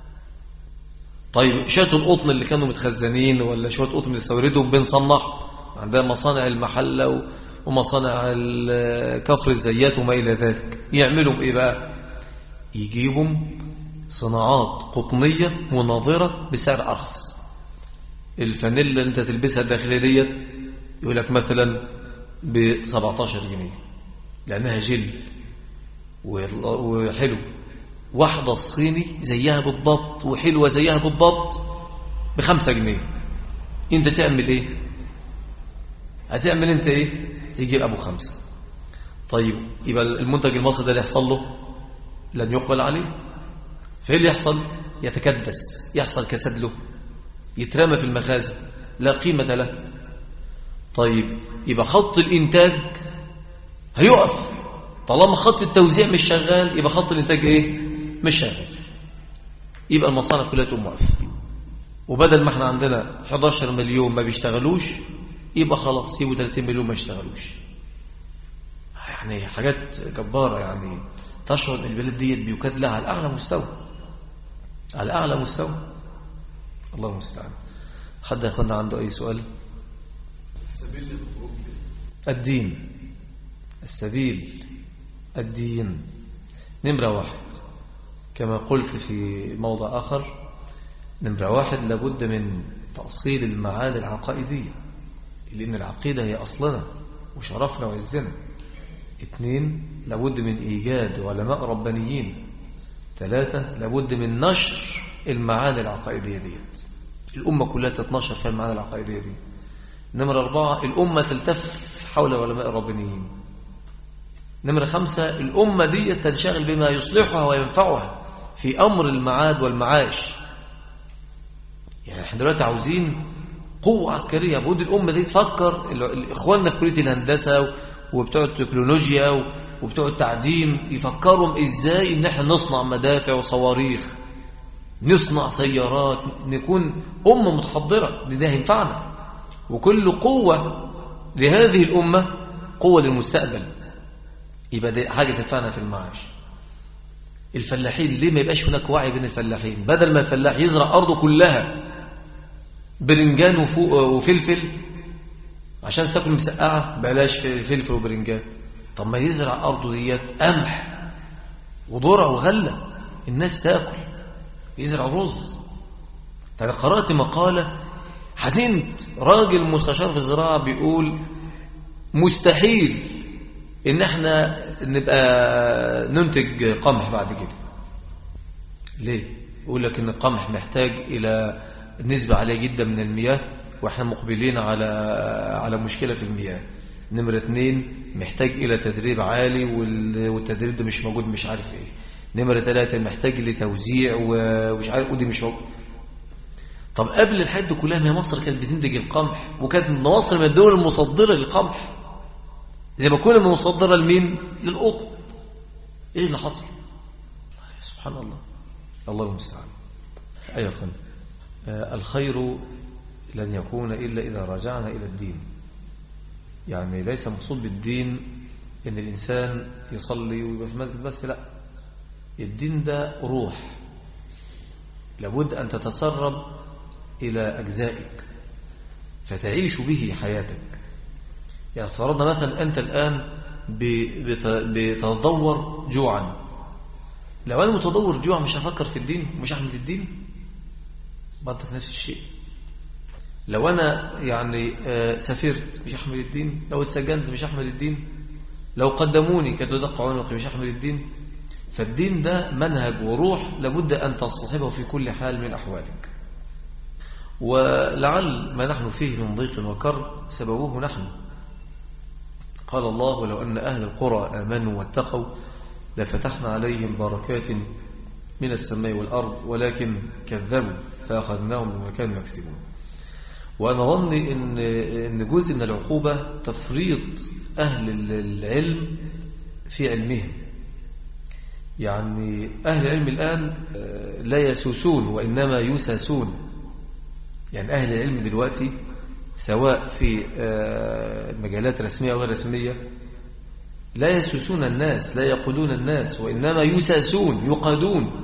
طيب شوية القطن اللي كانوا متخزنين ولا شوية قطن بنستوردهم بنصنعهم عندنا مصانع المحلة ومصانع كفر الزيات وما إلى ذلك يعملوا إيه بقى يجيبوا صناعات قطنية مناظرة بسعر أرخص الفانيلا اللي انت تلبسها الداخلية ديت يقول لك مثلا ب 17 جنيه لأنها جل وحلو واحدة الصيني زيها بالضبط وحلوة زيها بالضبط بخمسة جنيه انت تعمل ايه هتعمل انت ايه تجيب ابو خمسة طيب يبقى المنتج المصري ده اللي يحصل له لن يقبل عليه فايه اللي يحصل يتكدس يحصل كسد له يترمى في المخازن لا قيمة له طيب يبقى خط الإنتاج هيقف طالما خط التوزيع مش شغال يبقى خط الإنتاج إيه مش شغال يبقى المصانع كلها تقوم واقفة وبدل ما احنا عندنا 11 مليون ما بيشتغلوش يبقى خلاص يبقوا 30 مليون ما يشتغلوش يعني حاجات جبارة يعني تشعر ان البلاد ديت بيكاد لها على أعلى مستوى على أعلى مستوى الله المستعان حد يكون عنده أي سؤال الدين السبيل الدين نمرة واحد كما قلت في موضع آخر نمرة واحد لابد من تأصيل المعاني العقائدية لأن العقيدة هي أصلنا وشرفنا وعزنا اثنين لابد من إيجاد علماء ربانيين ثلاثة لابد من نشر المعاني العقائدية ديت الأمة كلها تتنشر في المعاني العقائدية دي نمرة أربعة الأمة تلتف حول علماء الربانيين نمرة خمسة الأمة دي تنشغل بما يصلحها وينفعها في أمر المعاد والمعاش يعني احنا دلوقتي عاوزين قوة عسكرية بود الأمة دي تفكر إخواننا في كلية الهندسة وبتوع التكنولوجيا وبتوع التعديم يفكروا إزاي إن احنا نصنع مدافع وصواريخ نصنع سيارات نكون أمة متحضرة ده هينفعنا وكل قوة لهذه الأمة قوة للمستقبل يبقى دي حاجة تنفعنا في المعاش الفلاحين ليه ما يبقاش هناك وعي بين الفلاحين بدل ما الفلاح يزرع أرضه كلها برنجان وفلفل عشان تاكل مسقعة بلاش فلفل وبرنجان طب ما يزرع أرضه ديت قمح وذرة وغلة الناس تاكل يزرع رز أنا قرأت مقالة حزنت راجل مستشار في الزراعة بيقول مستحيل ان احنا نبقى ننتج قمح بعد كده ليه يقول لك ان القمح محتاج الى نسبة عالية جدا من المياه واحنا مقبلين على على مشكلة في المياه نمرة اتنين محتاج الى تدريب عالي والتدريب ده مش موجود مش عارف ايه نمرة ثلاثة محتاج لتوزيع ومش عارف ودي مش موجود طب قبل الحد كلها ما مصر كانت بتنتج القمح وكانت مصر من الدول المصدرة للقمح زي ما كنا مصدرة لمين للقطن ايه اللي حصل سبحان الله الله المستعان أيها الخير الخير لن يكون إلا إذا رجعنا إلى الدين يعني ليس مقصود بالدين إن الإنسان يصلي ويبقى في المسجد بس لا الدين ده روح لابد أن تتسرب إلى أجزائك فتعيش به حياتك يعني فرضنا مثلا أنت الآن بتدور جوعا لو أنا متدور جوع مش هفكر في الدين مش هعمل الدين برضك نفس الشيء لو أنا يعني سافرت مش هحمل الدين لو اتسجنت مش هحمل الدين لو قدموني كتدق عنقي مش هحمل الدين فالدين ده منهج وروح لابد أن تصطحبه في كل حال من أحوالك ولعل ما نحن فيه من ضيق وكر سببوه نحن قال الله لو أن أهل القرى آمنوا واتقوا لفتحنا عليهم بركات من السماء والأرض ولكن كذبوا فأخذناهم بما كانوا يكسبون وأنا ظني إن, إن جزء من العقوبة تفريط أهل العلم في علمهم يعني أهل العلم الآن لا يسوسون وإنما يساسون يعني أهل العلم دلوقتي سواء في مجالات رسمية أو غير رسمية لا يسوسون الناس لا يقودون الناس وإنما يساسون يقادون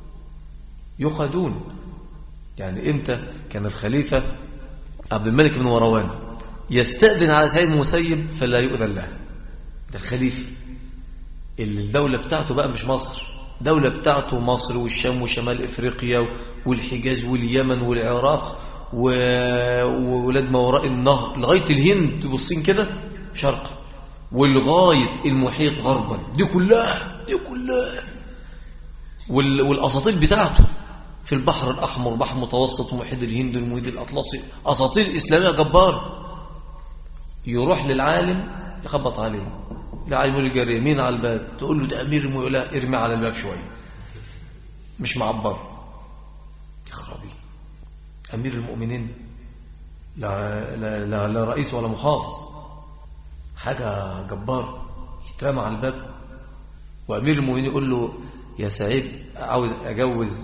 يقادون يعني إمتى كان الخليفة عبد الملك بن مروان يستأذن على سعيد المسيب فلا يؤذن له ده الخليفة اللي الدولة بتاعته بقى مش مصر دولة بتاعته مصر والشام وشمال إفريقيا والحجاز واليمن والعراق وولاد ما وراء النهر لغاية الهند والصين كده شرقا ولغاية المحيط غربا دي كلها دي كلها والأساطيل بتاعته في البحر الأحمر بحر متوسط ومحيط الهند والمحيط الأطلسي أساطيل إسلامية جبار يروح للعالم يخبط عليه العالم يقول الجارية مين على الباب تقول له ده أمير يقول لا ارمي على الباب شوية مش معبر يخربي أمير المؤمنين لا, لا, لا, لا رئيس ولا محافظ حاجة جبار يترمى على الباب وأمير المؤمنين يقول له يا سعيد عاوز أجوز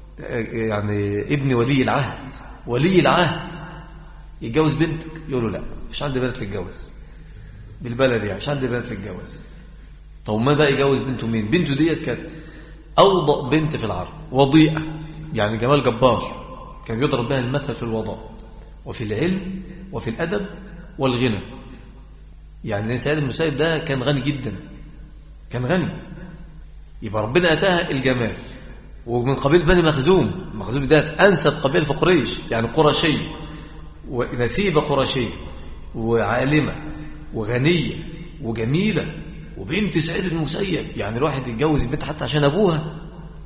يعني ابني ولي العهد ولي العهد يتجوز بنتك يقول له لا مش عندي بنت تتجوز بالبلد يعني مش عندي بنت تتجوز طب ما بقى يجوز بنته مين بنته ديت كانت أوضأ بنت في العرب وضيئة يعني جمال جبار كان يضرب بها المثل في الوضاء وفي العلم وفي الأدب والغنى يعني سيد المسيب ده كان غني جدا كان غني يبقى ربنا أتاها الجمال ومن قبيل بني مخزوم مخزوم ده أنسب قبيل في قريش يعني قرشي ونسيبة قرشية وعالمة وغنية وجميلة وبنت سعيد المسيب يعني الواحد يتجوز البنت حتى عشان أبوها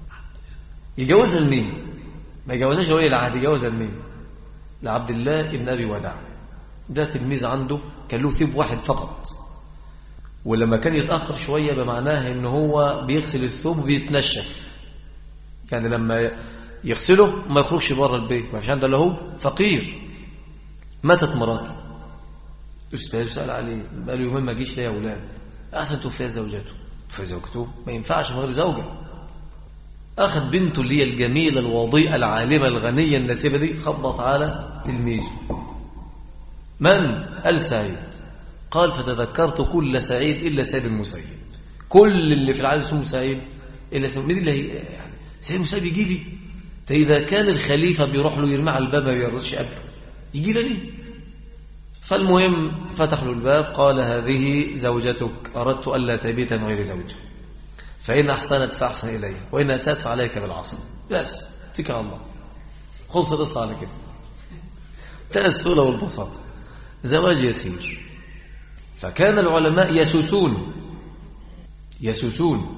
يجوزها لمين ما يجوزهاش ولي العهد يجوزها لمين لعبد الله ابن أبي ودع ده تلميذ عنده كان له ثيب واحد فقط ولما كان يتأخر شوية بمعناه ان هو بيغسل الثوب وبيتنشف يعني لما يغسله ما يخرجش بره البيت ما فيش عنده له فقير ماتت مراته استاذ سأل عليه قال له يومين ما جيش ليه يا اولاد احسن توفي زوجته توفي زوجته ما ينفعش من غير زوجه أخذ بنته اللي هي الجميلة الوضيئة العالمة الغنية الناسبة دي خبط على تلميذه من؟ قال سعيد قال فتذكرت كل سعيد إلا سعيد المسيب كل اللي في العالم اسمه سعيد إلا سعيد مين اللي هي يعني سعيد المسيب يجي لي فإذا كان الخليفة بيروح له يرمي على الباب ما بيردش قبله يجي لي فالمهم فتح له الباب قال هذه زوجتك أردت ألا تبيت من غير زوجه فإن أحسنت فأحسن إليه وإن أسأت فعليك بالعصر بس اتكل على الله خلص القصة على كده تأسله والبساطة زواج يسير فكان العلماء يسوسون يسوسون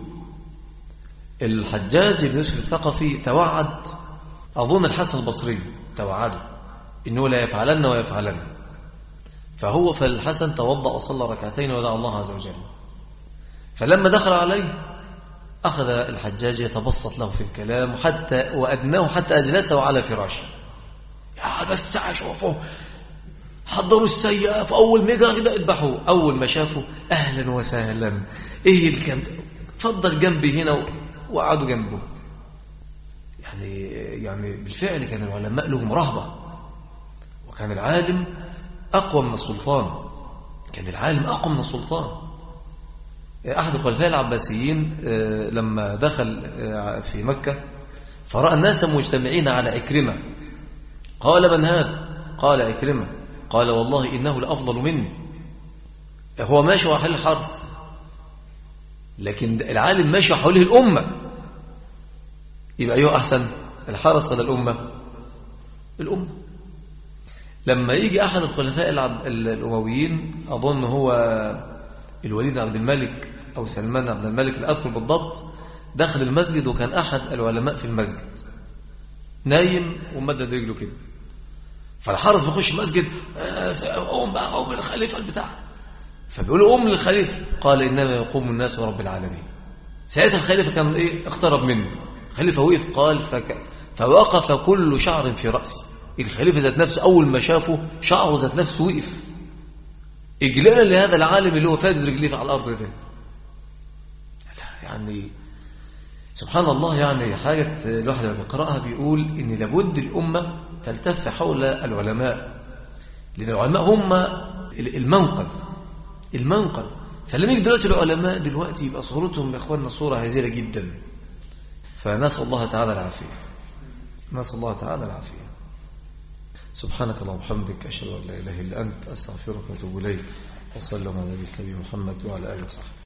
الحجاج بن يوسف الثقفي توعد أظن الحسن البصري توعده إنه لا يفعلن ويفعلن فهو فالحسن توضأ وصلى ركعتين ودعا الله عز وجل فلما دخل عليه أخذ الحجاج يتبسط له في الكلام حتى وأدناه حتى أجلسه على فراشه يا بس شوفوا حضروا السياف أول ما يقرأ كده اذبحوه أول ما شافوا أهلا وسهلا إيه الكلام فضل جنبي هنا وقعدوا جنبه يعني يعني بالفعل كان العلماء لهم رهبة وكان العالم أقوى من السلطان كان العالم أقوى من السلطان أحد الخلفاء العباسيين آه، لما دخل آه، في مكة فرأى الناس مجتمعين على إكرمة قال من هذا قال إكرمة قال والله إنه لأفضل مني هو ماشي وحل الحرس لكن العالم ماشي حوله الأمة يبقى أيها أحسن الحرس ولا الأمة الأمة لما يجي أحد الخلفاء الأمويين أظن هو الوليد عبد الملك أو سلمان عبد الملك لا أذكر بالضبط دخل المسجد وكان أحد العلماء في المسجد نايم ومدد رجله كده فالحرس بيخش المسجد قوم بقى قوم الخليفة البتاع فبيقولوا قوم للخليفة قال إنما يقوم الناس ورب العالمين ساعتها الخليفة كان إيه اقترب منه الخليفة وقف قال فك... فوقف كل شعر في رأسي الخليفة ذات نفسه أول ما شافه شعره ذات نفسه وقف إجلالا لهذا العالم اللي هو فادد رجليه على الأرض ده يعني سبحان الله يعني حاجة الواحد لما بيقرأها بيقول إن لابد الأمة تلتف حول العلماء لأن العلماء هم المنقذ المنقذ فلما يجي دلوقتي العلماء دلوقتي يبقى صورتهم يا إخواننا صورة هزيلة جدا فنسأل الله تعالى العافية نسأل الله تعالى العافية سبحانك اللهم وبحمدك أشهد أن لا إله إلا أنت أستغفرك وأتوب إليك وصلى الله على نبينا محمد وعلى آله وصحبه